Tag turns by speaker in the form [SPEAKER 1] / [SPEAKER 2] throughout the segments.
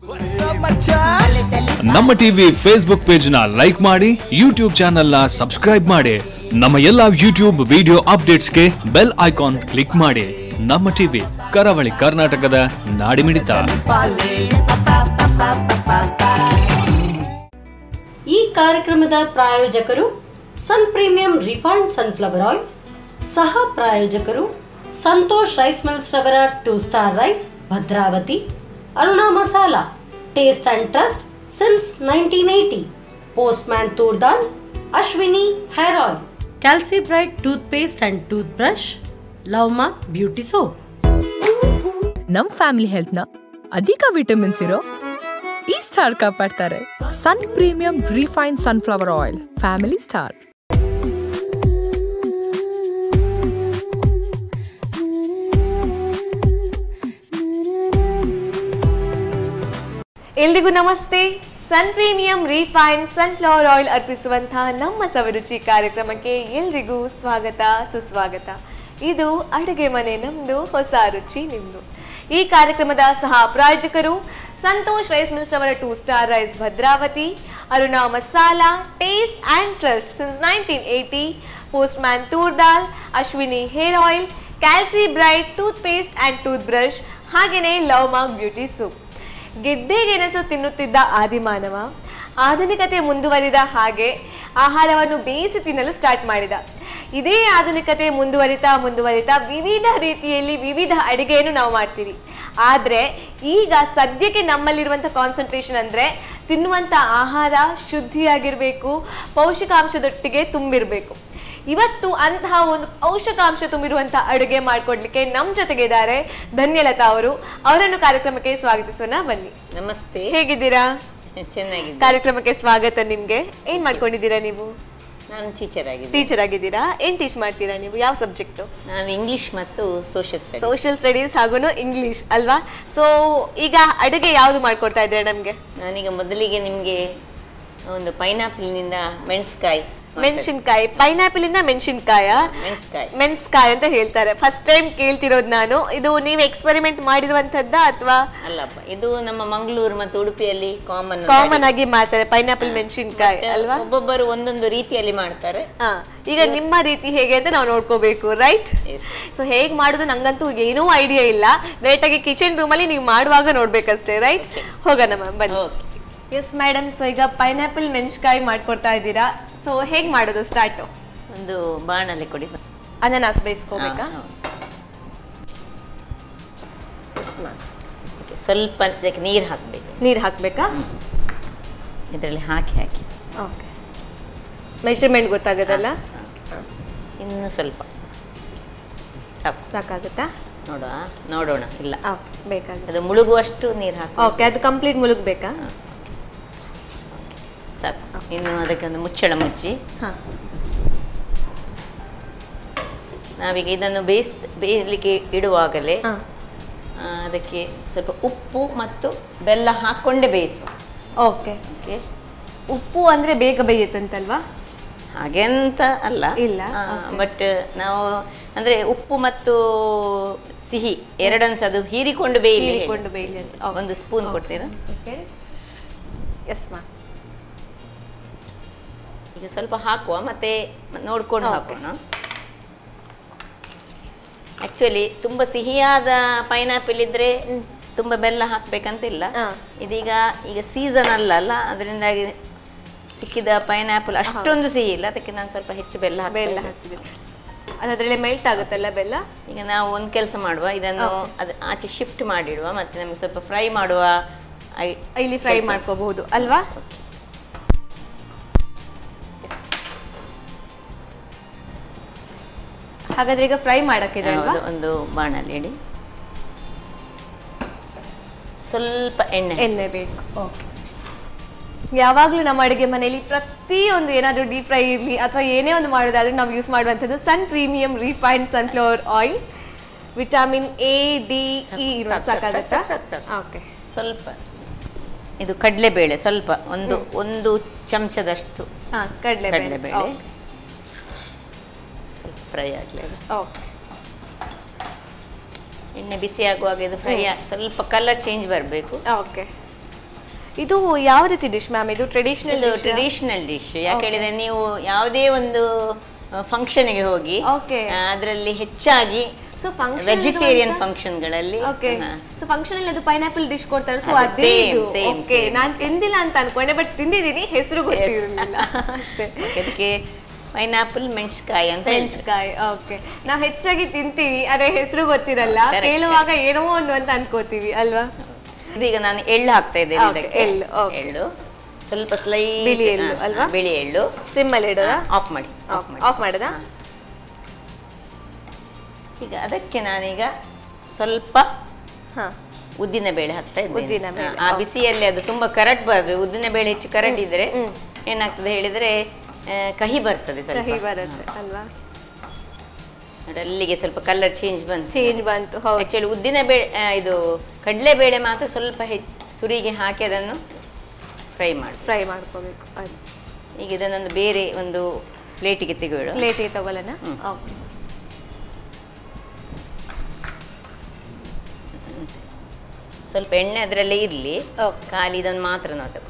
[SPEAKER 1] ನಮ್ಮ TV Facebook page ನ like ಮಾಡಿ ಯೂಟ್ಯೂಬ್ ಚಾನೆಲ್ ನ ಸಬ್ಸ್ಕ್ರೈಬ್ ಮಾಡಿ ನಮ್ಮ ಎಲ್ಲಾ ಯೂಟ್ಯೂಬ್ ವಿಡಿಯೋ ಅಪ್ಡೇಟ್ಸ್ಗೆ ಬೆಲ್ ಐಕಾನ್ ಕ್ಲಿಕ್ ಮಾಡಿ ನಮ್ಮ ಟಿವಿ ಕರಾವಳಿ ಕರ್ನಾಟಕದ ನಾಡಿಮಿಡಿತ
[SPEAKER 2] ಈ ಕಾರ್ಯಕ್ರಮದ ಪ್ರಾಯೋಜಕರು Sun premium refined sunflower oil ಸಹ ಪ್ರಾಯೋಜಕರು ಸಂತೋಷ್ ರೈಸ್ ಮಿಲ್ಸ್ ರವರ two star rice Bhadravati Aruna masala taste and trust since nineteen eighty Postman toor dal Ashwini hair oil ಕ್ಯಾಲ್ಸಿ bright toothpaste and toothbrush ಲವ್ಮಾ ಬ್ಯೂಟಿ ಸೋಪ್
[SPEAKER 3] ನಮ್ ಫ್ಯಾಮಿಲಿ ಹೆಲ್ತ್ ನ ಅಧಿಕ ವಿಟಮಿನ್ಸ್ ಇರೋ ಈ star ಕಾಪಾಡ್ತಾರೆ Sun premium refine sunflower oil family star
[SPEAKER 4] ಎಲ್ರಿಗೂ namaste Sun premium refine sunflower oil ಅರ್ಪಿಸುವಂತಹ ನಮ್ಮ ಸವರುಚಿ ಕಾರ್ಯಕ್ರಮಕ್ಕೆ ಎಲ್ರಿಗೂ ಸ್ವಾಗತ ಸುಸ್ವಾಗತ ಇದು ಅಡುಗೆ ಮನೆ ನಮ್ದು ಹೊಸ ರುಚಿ ನಿಮ್ದು ಈ ಕಾರ್ಯಕ್ರಮದ ಸಹ ಪ್ರಾಯೋಜಕರು ಸಂತೋಷ್ ರೈಸ್ ಮಿಲ್ಸ್ ಅವರ two star rice Bhadravati Aruna masala taste and trust since nineteen eighty Postman toor dal Ashwini hair oil ಕ್ಯಾಲ್ಸಿ bright toothpaste and toothbrush ಹಾಗೆಯೇ ಲವ್ ಮಾರ್ಕ್ ಬ್ಯೂಟಿ ಸೂಪ್ ಗೆಡ್ಡೆ ಗೆಣಸು ತಿನ್ನುತ್ತಿದ್ದ ಆದಿಮಾನವ ಆಧುನಿಕತೆ ಮುಂದುವರಿದ ಹಾಗೆ ಆಹಾರವನ್ನು ಬೇಯಿಸಿ ತಿನ್ನಲು ಸ್ಟಾರ್ಟ್ ಮಾಡಿದ ಇದೇ ಆಧುನಿಕತೆ ಮುಂದುವರಿತಾ ಮುಂದುವರಿತಾ ವಿವಿಧ ರೀತಿಯಲ್ಲಿ ವಿವಿಧ ಅಡಿಗೆಯನ್ನು ನಾವು ಮಾಡ್ತೀವಿ ಆದರೆ ಈಗ ಸದ್ಯಕ್ಕೆ ನಮ್ಮಲ್ಲಿರುವಂಥ ಕಾನ್ಸಂಟ್ರೇಷನ್ ಅಂದರೆ ತಿನ್ನುವಂಥ ಆಹಾರ ಶುದ್ಧಿಯಾಗಿರಬೇಕು ಪೌಷ್ಟಿಕಾಂಶದೊಟ್ಟಿಗೆ ತುಂಬಿರಬೇಕು ಇವತ್ತು ಅಂತಹ ಒಂದು ಔಷಕಾಂಶ ತುಂಬಿರುವಂತಹ ಅಡುಗೆ ಮಾಡ್ಕೊಡ್ಲಿಕ್ಕೆ ನಮ್ಮ ಜೊತೆಗೆ ಇದ್ದಾರೆ ಧನ್ಯಲತಾ ಅವರು ಅವರನ್ನು ಕಾರ್ಯಕ್ರಮಕ್ಕೆ ಸ್ವಾಗತಿಸೋಣ ಬನ್ನಿ
[SPEAKER 5] ನಮಸ್ತೆ
[SPEAKER 4] ಹೇಗಿದ್ದೀರಾ
[SPEAKER 5] ಚೆನ್ನಾಗಿದೆ
[SPEAKER 4] ಕಾರ್ಯಕ್ರಮಕ್ಕೆ ಸ್ವಾಗತ ನಿಮ್ಗೆ ಏನ್ ಮಾಡ್ಕೊಂಡಿದ್ದೀರಾ ನೀವು
[SPEAKER 5] ನಾನು ಟೀಚರ್ ಆಗಿದೆ
[SPEAKER 4] ಟೀಚರ್ ಆಗಿದ್ದೀರಾ ಏನ್ ಟೀಚ್ ಮಾಡ್ತೀರಾ ನೀವು ಯಾವ ಸಬ್ಜೆಕ್ಟ್
[SPEAKER 5] ನಾನು ಇಂಗ್ಲಿಷ್ ಮತ್ತು ಸೋಷಿಯಲ್ ಸ್ಟಡೀಸ್
[SPEAKER 4] ಸೋಷಿಯಲ್ ಸ್ಟಡೀಸ್ ಹಾಗೂ ಇಂಗ್ಲಿಷ್ ಅಲ್ವಾ ಸೊ ಈಗ ಅಡುಗೆ ಯಾವ್ದು ಮಾಡ್ಕೊಡ್ತಾ ಇದ್ದೀರಾ ನಮ್ಗೆ
[SPEAKER 5] ನಾನೀಗ ಮೊದಲಿಗೆ ನಿಮಗೆ ಒಂದು ಪೈನಾಪಲ್ನಿಂದ ಮೆಣಸ್ಕಾಯಿ
[SPEAKER 4] ಮೆಣಸಿನ್ಕಾಯಿ ಪೈನಾಪಲ್ ಇಂದ ಮೆಣಸಿನ್ಕಾಯ
[SPEAKER 5] ಮೆಣಸ್ಕಾಯಿ
[SPEAKER 4] ಮೆಣಸ್ಕಾಯಿ ಅಂತ ಹೇಳ್ತಾರೆ ಫಸ್ಟ್ ಟೈಮ್ ಕೇಳ್ತಿರೋದು ನಾನು ಇದು ನೀವು ಎಕ್ಸ್ಪೆರಿಮೆಂಟ್ ಮಾಡಿರುವಂತದ್ದ ಅಥವಾ
[SPEAKER 5] ಅಲ್ಲಪ್ಪ ಇದು ನಮ್ಮ ಮಂಗಳೂರು ಮತ್ತು ಉಡುಪಿಯಲ್ಲಿ ಕಾಮನ್
[SPEAKER 4] ಕಾಮನ್ ಆಗಿ ಮಾಡ್ತಾರೆ ಪೈನಾಪಲ್ ಮೆಣಸಿನ್ಕಾಯಿ ಅಲ್ವಾ
[SPEAKER 5] ಒಬ್ಬೊಬ್ಬರು ಒಂದೊಂದು ರೀತಿಯಲ್ಲಿ ಮಾಡ್ತಾರೆ
[SPEAKER 4] ಹಾ ಈಗ ನಿಮ್ಮ ರೀತಿ ಹೇಗೆ ಅಂತ ನಾವು ನೋಡ್ಕೋಬೇಕು ರೈಟ್
[SPEAKER 5] Yes.
[SPEAKER 4] ಸೊ ಹೇಗ್ ಮಾಡುದು ನಂಗಂತೂ ಏನೂ ಐಡಿಯಾ ಇಲ್ಲ ಡೈರೆಕ್ಟ್ ಆಗಿ ಕಿಚನ್ ರೂಮ್ ಅಲ್ಲಿ ನೀವು ಮಾಡುವಾಗ ನೋಡ್ಬೇಕಷ್ಟೇ ರೈಟ್ ಹೋಗೋಣ ಮ್ಯಾಮ್ ಬನ್ನಿ
[SPEAKER 5] ಓಕೆ
[SPEAKER 4] ಎಸ್ ಮೇಡಮ್ ಸೊ ಈಗ ಪೈನಾಪಲ್ ಮೆಣಸಿನ್ಕಾಯಿ ಮಾಡ್ಕೊಡ್ತಾ ಇದ್ದೀರಾ ಸೊ ಹೇಗ್ ಮಾಡೋದು ಸ್ಟಾರ್ಟ್
[SPEAKER 5] ಒಂದು ಬಾಣಲೆ ಕೊಡಿ
[SPEAKER 4] ಅನಾನಸ್ ಬೇಯಿಸ್ಕೋಬೇಕಾ
[SPEAKER 5] ಹಾ, ಹೌದು. Okay, ಸ್ವಲ್ಪ ಇದಕ್ಕೆ ನೀರು ಹಾಕಬೇಕು
[SPEAKER 4] ನೀರ್ ಹಾಕ್ಬೇಕಾ
[SPEAKER 5] ಇದರಲ್ಲಿ ಹಾಕಿ ಹಾಕಿ
[SPEAKER 4] ಓಕೆ ಮೆಷರ್ಮೆಂಟ್ ಗೊತ್ತಾಗದಲ್ಲ
[SPEAKER 5] ಇನ್ನು ಸ್ವಲ್ಪ ಸಾಕು
[SPEAKER 4] ಸಾಕಾಗುತ್ತಾ
[SPEAKER 5] ನೋಡುವ ನೋಡೋಣ ಇಲ್ಲ
[SPEAKER 4] ಬೇಕಾಗುತ್ತೆ
[SPEAKER 5] ಅದು ಮುಳುಗುವಷ್ಟು ನೀರು ಹಾಕಿ
[SPEAKER 4] ಓಕೆ ಅದು ಕಂಪ್ಲೀಟ್ ಮುಳುಗ್ಬೇಕಾ
[SPEAKER 5] ಸಾಕು ಇನ್ನು ಅದಕ್ಕೆ ಒಂದು ಮುಚ್ಚಳ ಮುಚ್ಚಿ
[SPEAKER 4] ಹಾ
[SPEAKER 5] ನಾವೀಗ ಇದನ್ನು ಬೇಯಿಸ್ ಬೇಯಲಿಕ್ಕೆ ಇಡುವಾಗಲೇ
[SPEAKER 4] ಹಾ
[SPEAKER 5] ಆ, ಅದಕ್ಕೆ ಸ್ವಲ್ಪ ಉಪ್ಪು ಮತ್ತು ಬೆಲ್ಲ ಹಾಕ್ಕೊಂಡೇ ಬೇಯಿಸುವ
[SPEAKER 4] ಓಕೆ
[SPEAKER 5] ಓಕೆ
[SPEAKER 4] ಉಪ್ಪು ಅಂದ್ರೆ ಬೇಗ ಬೇಯುತ್ತಂತಲ್ವಾ
[SPEAKER 5] ಹಾಗೆ ಅಂತ ಅಲ್ಲ
[SPEAKER 4] ಇಲ್ಲ, okay.
[SPEAKER 5] ಬಟ್ ನಾವು ಅಂದ್ರೆ ಉಪ್ಪು ಮತ್ತು ಸಿಹಿ ಎರಡನ್ನು ಸಹ ಅದು ಹೀರಿಕೊಂಡು ಬೇಯಲಿ ಹೇಳಿ.
[SPEAKER 4] ಹೀರಿಕೊಂಡು ಬೇಯಲಿ ಅಂತ. Okay.
[SPEAKER 5] ಒಂದು ಸ್ಪೂನ್ ಕೊಡ್ತೀರಾ
[SPEAKER 4] ಎಸ್ ಮಾ
[SPEAKER 5] ಈಗ ಸ್ವಲ್ಪ ಹಾಕುವ ಮತ್ತೆ ನೋಡ್ಕೊಂಡು
[SPEAKER 4] Okay.
[SPEAKER 5] ಹಾಕೋಣ ಆಕ್ಚುಲಿ ತುಂಬಾ ಸಿಹಿಯಾದ ಪೈನಾಪಲ್ ಇದ್ರೆ ತುಂಬಾ ಬೆಲ್ಲ ಹಾಕ್ಬೇಕಂತಿಲ್ಲ
[SPEAKER 4] ಹಾ.
[SPEAKER 5] ಇದೀಗ ಈಗ ಸೀಸನ್ ಅಲ್ಲ ಅಲ್ಲ ಅದರಿಂದಾಗಿ ಸಿಕ್ಕಿದ ಪೈನಾಪಲ್ ಅಷ್ಟೊಂದು ಸಿಹಿ ಇಲ್ಲ ಅದಕ್ಕೆ ನಾನು ಸ್ವಲ್ಪ ಹೆಚ್ಚು ಬೆಲ್ಲ ಹಾಕ್ತಾ
[SPEAKER 4] ಬೆಲ್ಲ
[SPEAKER 5] ಇದ್ದೇನೆ.
[SPEAKER 4] ಹಾಕ್ತಿದ್ದೀವಿ ಅದ್ರಲ್ಲಿ ಮೆಲ್ಟ್ ಆಗುತ್ತಲ್ಲ ಬೆಲ್ಲ
[SPEAKER 5] ಈಗ ನಾವು ಒಂದು ಕೆಲಸ ಮಾಡುವ ಇದನ್ನು ಅದು ಆಚೆ ಶಿಫ್ಟ್ ಮಾಡಿಡುವ ಮತ್ತೆ ನಮಗೆ ಸ್ವಲ್ಪ ಫ್ರೈ ಮಾಡುವ ಐ-
[SPEAKER 4] ಇಲ್ಲಿ ಫ್ರೈ
[SPEAKER 5] ಕೆಲ್ಸ.
[SPEAKER 4] ಮಾಡ್ಕೋಬಹುದು ಅಲ್ವಾ ಹಾಗಾದ್ರೆ ಈಗ ಫ್ರೈ ಮಾಡಕ್ಕಿದೆ ಅಲ್ವಾ
[SPEAKER 5] ಹೌದು, ಒಂದು ಬಾಣಲಿ ಇಡಿ ಸ್ವಲ್ಪ ಎಣ್ಣೆ
[SPEAKER 4] ಎಣ್ಣೆ ಬೇಕು ಓಕೆ ಯಾವಾಗಲೂ ನಮ್ಮ ಅಡುಗೆ ಮನೆಯಲ್ಲಿ ಪ್ರತಿಯೊಂದು ಏನಾದರೂ ಡೀಪ್ ಫ್ರೈ ಇರಲಿ ಅಥವಾ ಏನೇ ಒಂದು ಮಾಡೋದಾದ್ರೂ ನಾವು ಯೂಸ್ ಮಾಡುವಂಥದ್ದು Sun premium refined sunflower oil vitamin A D E ಇರುವ
[SPEAKER 5] ಸಾಕು, ಸಾಕು,
[SPEAKER 4] ಸಾಕಾಗತ್ತಾ
[SPEAKER 5] ಸಾಕು, ಸಾಕು, ಸಾಕು.
[SPEAKER 4] ಓಕೆ
[SPEAKER 5] ಸ್ವಲ್ಪ ಇದು ಕಡಲೆಬೇಳೆ ಸ್ವಲ್ಪ ಒಂದು ಒಂದು ಚಮಚದಷ್ಟು
[SPEAKER 4] ಹಾಂ ಕಡಲೆ
[SPEAKER 5] ಕಡಲೆಬೇಳೆ ಸ್ವಲ್ಪ ಫ್ರೈ ಆಗಲಿ ಅದು
[SPEAKER 4] ಓಕೆ
[SPEAKER 5] ಎಣ್ಣೆ ಬಿಸಿ ಆಗುವಾಗ ಇದು ಫ್ರೈ ಸ್ವಲ್ಪ ಕಲರ್ ಚೇಂಜ್ ಬರಬೇಕು
[SPEAKER 4] ಓಕೆ ಇದು ಯಾವ ರೀತಿ ಡಿಶ್ ಮ್ಯಾಮ್ ಇದು ಟ್ರೆಡಿಷನಲ್
[SPEAKER 5] ಇದು ಟ್ರೆಡಿಷನಲ್ ಡಿಶ್ ಯಾಕೆ ಹೇಳಿದ್ರೆ ನೀವು ಯಾವುದೇ ಒಂದು ಫಂಕ್ಷನ್ಗೆ ಹೋಗಿ
[SPEAKER 4] Okay.
[SPEAKER 5] ಅದರಲ್ಲಿ ಹೆಚ್ಚಾಗಿ
[SPEAKER 4] ಸೊ ಫಂಕ್ಷನ್
[SPEAKER 5] ವೆಜಿಟೇರಿಯನ್ ಫಂಕ್ಷನ್ಗಳಲ್ಲಿ
[SPEAKER 4] ಓಕೆ ಸೊ ಫಂಕ್ಷನ್ ಅಲ್ಲಿ ಅದು ಪೈನಾಪಲ್ ಡಿಶ್ ಕೊಡ್ತಾರೆ ಸೊ
[SPEAKER 5] ಅದು
[SPEAKER 4] ಅದೇ
[SPEAKER 5] same,
[SPEAKER 4] ಇದು
[SPEAKER 5] same,
[SPEAKER 4] ಓಕೆ
[SPEAKER 5] same.
[SPEAKER 4] ನಾನು ತಿಂದಿಲ್ಲ ಅಂತ ಅನ್ಕೊಂಡೆ ಬಟ್ ತಿಂದಿದ್ದೀನಿ ಹೆಸರು ಗೊತ್ತಿರಲಿಲ್ಲ ಅಷ್ಟೇ
[SPEAKER 5] ಅದಕ್ಕೆ ಪೈನಾಪಲ್ ಮೆಣಸಿನಕಾಯಿ ಅಂತ ಹೇಳ್ತಾರೆ
[SPEAKER 4] ಮೆಣಸಿನಕಾಯಿ ಓಕೆ ನಾವು ಹೆಚ್ಚಾಗಿ ತಿಂತೀವಿ ಅದೇ ಹೆಸರು ಗೊತ್ತಿರಲ್ಲ
[SPEAKER 5] Correct.
[SPEAKER 4] ಕೇಳುವಾಗ ಏನೋ ಒಂದು ಅಂತ ಅನ್ಕೋತೀವಿ ಅಲ್ವಾ
[SPEAKER 5] ಇದೀಗ ನಾನು ಎಳ್ಳು ಹಾಕ್ತಾ ಇದ್ದೇನೆ
[SPEAKER 4] Okay,
[SPEAKER 5] ಇದಕ್ಕೆ
[SPEAKER 4] ಎಳ್ಳು, okay.
[SPEAKER 5] ಎಳ್ಳು ಸ್ವಲ್ಪ ಸ್ಲೈ
[SPEAKER 4] ಬಿಳಿ ಎಳ್ಳು ಅಲ್ವಾ?
[SPEAKER 5] ಬಿಳಿ ಎಳ್ಳು
[SPEAKER 4] ಸಿಮ್ಮಲ್ಲಿ ಇಡೋದ
[SPEAKER 5] ಆಫ್ ಮಾಡಿ ಆಫ್ ಮಾಡಿ
[SPEAKER 4] ಆಫ್ ಮಾಡದ
[SPEAKER 5] ಈಗ ಅದಕ್ಕೆ ನಾನೀಗ ಸ್ವಲ್ಪ
[SPEAKER 4] ಹಾ
[SPEAKER 5] ಉದ್ದಿನ ಬೇಳೆ ಹಾಕ್ತಾ ಇದ್ದೇನೆ
[SPEAKER 4] ಉದ್ದಿನ ಬೇಳೆ,
[SPEAKER 5] ಆ, ಆ ಬಿಸಿಯಲ್ಲಿ ಅದು ತುಂಬಾ ಕರಟ್ ಬರ್ತದೆ ಉದ್ದಿನ ಬೇಳೆ ಹೆಚ್ಚು ಕರಟ್ ಇದ್ರೆ ಏನಾಗ್ತದೆ ಹೇಳಿದ್ರೆ ಆ, ಕಹಿ ಬರ್ತದೆ
[SPEAKER 4] ಕಹಿ
[SPEAKER 5] ಸ್ವಲ್ಪ
[SPEAKER 4] ಬರುತ್ತೆ ಅಲ್ವಾ
[SPEAKER 5] ನೋಡಿ, ಅಲ್ಲಿಗೆ ಸ್ವಲ್ಪ ಕಲರ್ ಚೇಂಜ್ ಬಂತು
[SPEAKER 4] ಚೇಂಜ್ ಬಂತು ಹೌದು
[SPEAKER 5] ಆಕ್ಚುಲಿ ಉದ್ದಿನ ಬೇಳೆ ಆ, ಇದು ಕಡಲೆ ಬೇಳೆ ಮಾತ್ರ ಸ್ವಲ್ಪ ಹೆಚ್ಚು ಸುರಿಗೆ ಹಾಕಿ ಅದನ್ನು ಫ್ರೈ ಮಾಡಿ
[SPEAKER 4] ಫ್ರೈ ಮಾಡ್ಕೋಬೇಕು ಅದು
[SPEAKER 5] ಈಗ ಇದನ್ನೊಂದು ಬೇರೆ ಒಂದು ಪ್ಲೇಟಿಗೆ ತೆಗೆಯೋಣ
[SPEAKER 4] ಪ್ಲೇಟಿಗೆ ತಗೊಳ್ಳೋಣ
[SPEAKER 5] ಹ್ಮ್.
[SPEAKER 4] ಓಕೆ
[SPEAKER 5] ಸ್ವಲ್ಪ ಎಣ್ಣೆ ಅದರಲ್ಲೇ ಇರಲಿ
[SPEAKER 4] Okay.
[SPEAKER 5] ಖಾಲಿ ಇದನ್ನು ಮಾತ್ರ ನಾವು ತಗೋ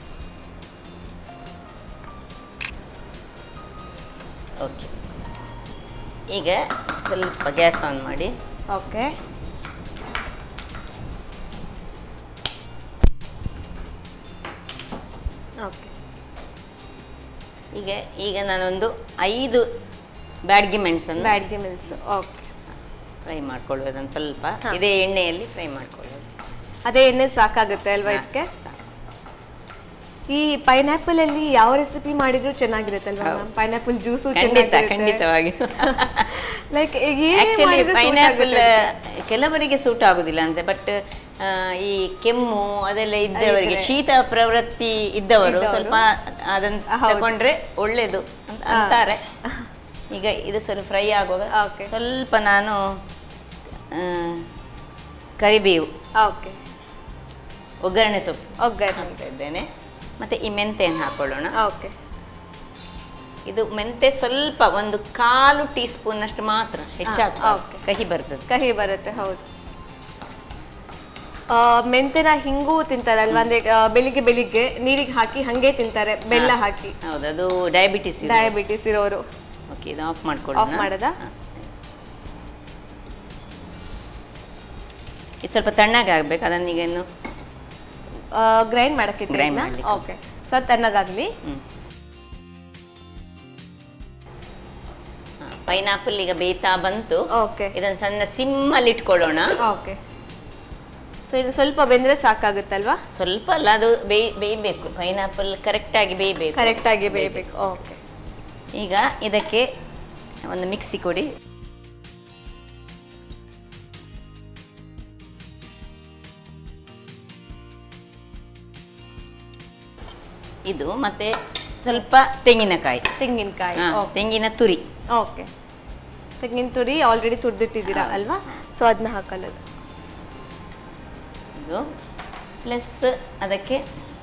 [SPEAKER 5] ಓಕೆ ಈಗ ಸ್ವಲ್ಪ ಗ್ಯಾಸ್ ಆನ್ ಮಾಡಿ
[SPEAKER 4] ಓಕೆ ಓಕೆ
[SPEAKER 5] ಈಗ ಈಗ ನಾನೊಂದು ಐದು ಬ್ಯಾಡ್ಗಿ ಮೆಣಸನ್ನು
[SPEAKER 4] ಬ್ಯಾಡ್ಗಿ ಮಿಲ್ಸ್ ಓಕೆ
[SPEAKER 5] ಫ್ರೈ ಮಾಡ್ಕೊಳ್ಳೋದು ಅದನ್ನು ಸ್ವಲ್ಪ
[SPEAKER 4] ಹಾ.
[SPEAKER 5] ಇದೇ ಎಣ್ಣೆಯಲ್ಲಿ ಫ್ರೈ ಮಾಡ್ಕೊಳ್ಳೋದು
[SPEAKER 4] ಅದೇ ಎಣ್ಣೆ ಸಾಕಾಗುತ್ತೆ ಅಲ್ವಾ
[SPEAKER 5] ಹಾ,
[SPEAKER 4] ಇದಕ್ಕೆ
[SPEAKER 5] ಸಾಕು.
[SPEAKER 4] ಈ ಪೈನಾಪಲ್ ಅಲ್ಲಿ ಯಾವ ರೆಸಿಪಿ ಮಾಡಿದ್ರು ಚೆನ್ನಾಗಿರುತ್ತಲ್ವಾ
[SPEAKER 5] ಹೌದು.
[SPEAKER 4] ಪೈನಾಪಲ್ ಜ್ಯೂಸು
[SPEAKER 5] ಖಂಡಿತ ಖಂಡಿತವಾಗಿ
[SPEAKER 4] ಲೈಕ್
[SPEAKER 5] ಆಕ್ಚುಲಿ ಪೈನಾಪಲ್ ಕೆಲವರಿಗೆ ಸೂಟ್ ಆಗುದಿಲ್ಲ ಅಂತ ಬಟ್ ಈ ಕೆಮ್ಮು ಅದೆಲ್ಲ ಇದ್ದವರಿಗೆ
[SPEAKER 4] ಇದ್ರೆ.
[SPEAKER 5] ಶೀತ ಪ್ರವೃತ್ತಿ ಇದ್ದವರು
[SPEAKER 4] ಇದ್ದವರು.
[SPEAKER 5] ಸ್ವಲ್ಪ ಅದನ್ನ
[SPEAKER 4] ಹೌದು.
[SPEAKER 5] ತಗೊಂಡ್ರೆ ಒಳ್ಳೇದು ಅಂತ
[SPEAKER 4] ಹಾ.
[SPEAKER 5] ಅಂತಾರೆ ಈಗ ಇದು ಸ್ವಲ್ಪ ಫ್ರೈ ಆಗುವಾಗ
[SPEAKER 4] Okay.
[SPEAKER 5] ಸ್ವಲ್ಪ ನಾನು ಆ, ಕರಿಬೇವು
[SPEAKER 4] ಓಕೆ
[SPEAKER 5] ಒಗ್ಗರಣೆ ಸೊಪ್ಪು
[SPEAKER 4] ಒಗ್ಗರಣೆ
[SPEAKER 5] ಹಾಕ್ತಾ ಇದ್ದೇನೆ ಮತ್ತೆ ಈ ಮೆಂತೆಯನ್ನು ಹಾಕೊಳ್ಳೋಣ
[SPEAKER 4] ಓಕೆ
[SPEAKER 5] ಇದು ಮೆಂತೆ ಸ್ವಲ್ಪ ಒಂದು ಕಾಲು ಟೀ ಸ್ಪೂನ್ ಅಷ್ಟು ಮಾತ್ರ ಹೆಚ್ಚಾಗ
[SPEAKER 4] okay.
[SPEAKER 5] ಕಹಿ ಬರ್ತದೆ
[SPEAKER 4] ಕಹಿ ಬರುತ್ತೆ ಹೌದು ಆ, ಮೆಂತೆನ ಹಿಂಗೂ ತಿಂತಾರಲ್ವಾ ಅಂದ್ರೆ ಆ, ಬೆಳಿಗ್ಗೆ ಬೆಳಿಗ್ಗೆ ನೀರಿಗೆ ಹಾಕಿ ಹಂಗೆ ತಿಂತಾರೆ ಬೆಲ್ಲ
[SPEAKER 5] ಹಾ.
[SPEAKER 4] ಹಾಕಿ
[SPEAKER 5] ಹೌದು ಅದು ಡಯಾಬಿಟಿಸ್
[SPEAKER 4] ಡಯಾಬಿಟಿಸ್ ಇರೋರು
[SPEAKER 5] ಓಕೆ ಇದು ಆಫ್ ಮಾಡ್ಕೊಳ್ಳೋಣ
[SPEAKER 4] Off ಮಾಡೋದಾ?
[SPEAKER 5] ಹಾ. ಇದು ಸ್ವಲ್ಪ ತಣ್ಣಗೆ ಆಗ್ಬೇಕು ಅದನ್ನ ಈಗ ಇನ್ನು
[SPEAKER 4] ಗ್ರೈಂಡ್ ಮಾಡಕ್ಕೆ
[SPEAKER 5] Grind ಮಾಡ್ಲಿಕ್ಕೆ.
[SPEAKER 4] ಓಕೆ ಸೊ ತಣ್ಣಗಾಗ್ಲಿ
[SPEAKER 5] ಪೈನಾಪಲ್ ಈಗ ಬೇಯ್ತಾ ಬಂತು
[SPEAKER 4] ಓಕೆ
[SPEAKER 5] ಇದನ್ನ ಸಣ್ಣ ಸಿಮ್ಮಲ್ಲಿ ಇಟ್ಕೊಳ್ಳೋಣ
[SPEAKER 4] ಓಕೆ ಸೊ ಇದು ಸ್ವಲ್ಪ ಬೆಂದ್ರೆ ಸಾಕಾಗುತ್ತಲ್ವಾ
[SPEAKER 5] ಸ್ವಲ್ಪ ಅಲ್ಲ ಅದು ಬೇಯ್ ಬೇಯಬೇಕು ಪೈನಾಪಲ್ ಕರೆಕ್ಟಾಗಿ ಬೇಯಬೇಕು
[SPEAKER 4] ಕರೆಕ್ಟ್ ಆಗಿ ಬೇಯಬೇಕು ಓಕೆ
[SPEAKER 5] ಈಗ ಇದಕ್ಕೆ ಒಂದು ಮಿಕ್ಸಿ ಕೊಡಿ ಇದು ಮತ್ತೆ ಸ್ವಲ್ಪ ತೆಂಗಿನಕಾಯಿ
[SPEAKER 4] ತೆಂಗಿನಕಾಯಿ
[SPEAKER 5] ಹಾ, ತೆಂಗಿನ ತುರಿ
[SPEAKER 4] ಓಕೆ ತೆಂಗಿನ ತುರಿ ಆಲ್ರೆಡಿ ತುರಿದಿಟ್ಟಿದ್ದೀರಾ ಅಲ್ವಾ ಸೊ ಅದನ್ನ ಹಾಕೊಳ್ಳೋದು
[SPEAKER 5] ಇದು ಪ್ಲಸ್ ಅದಕ್ಕೆ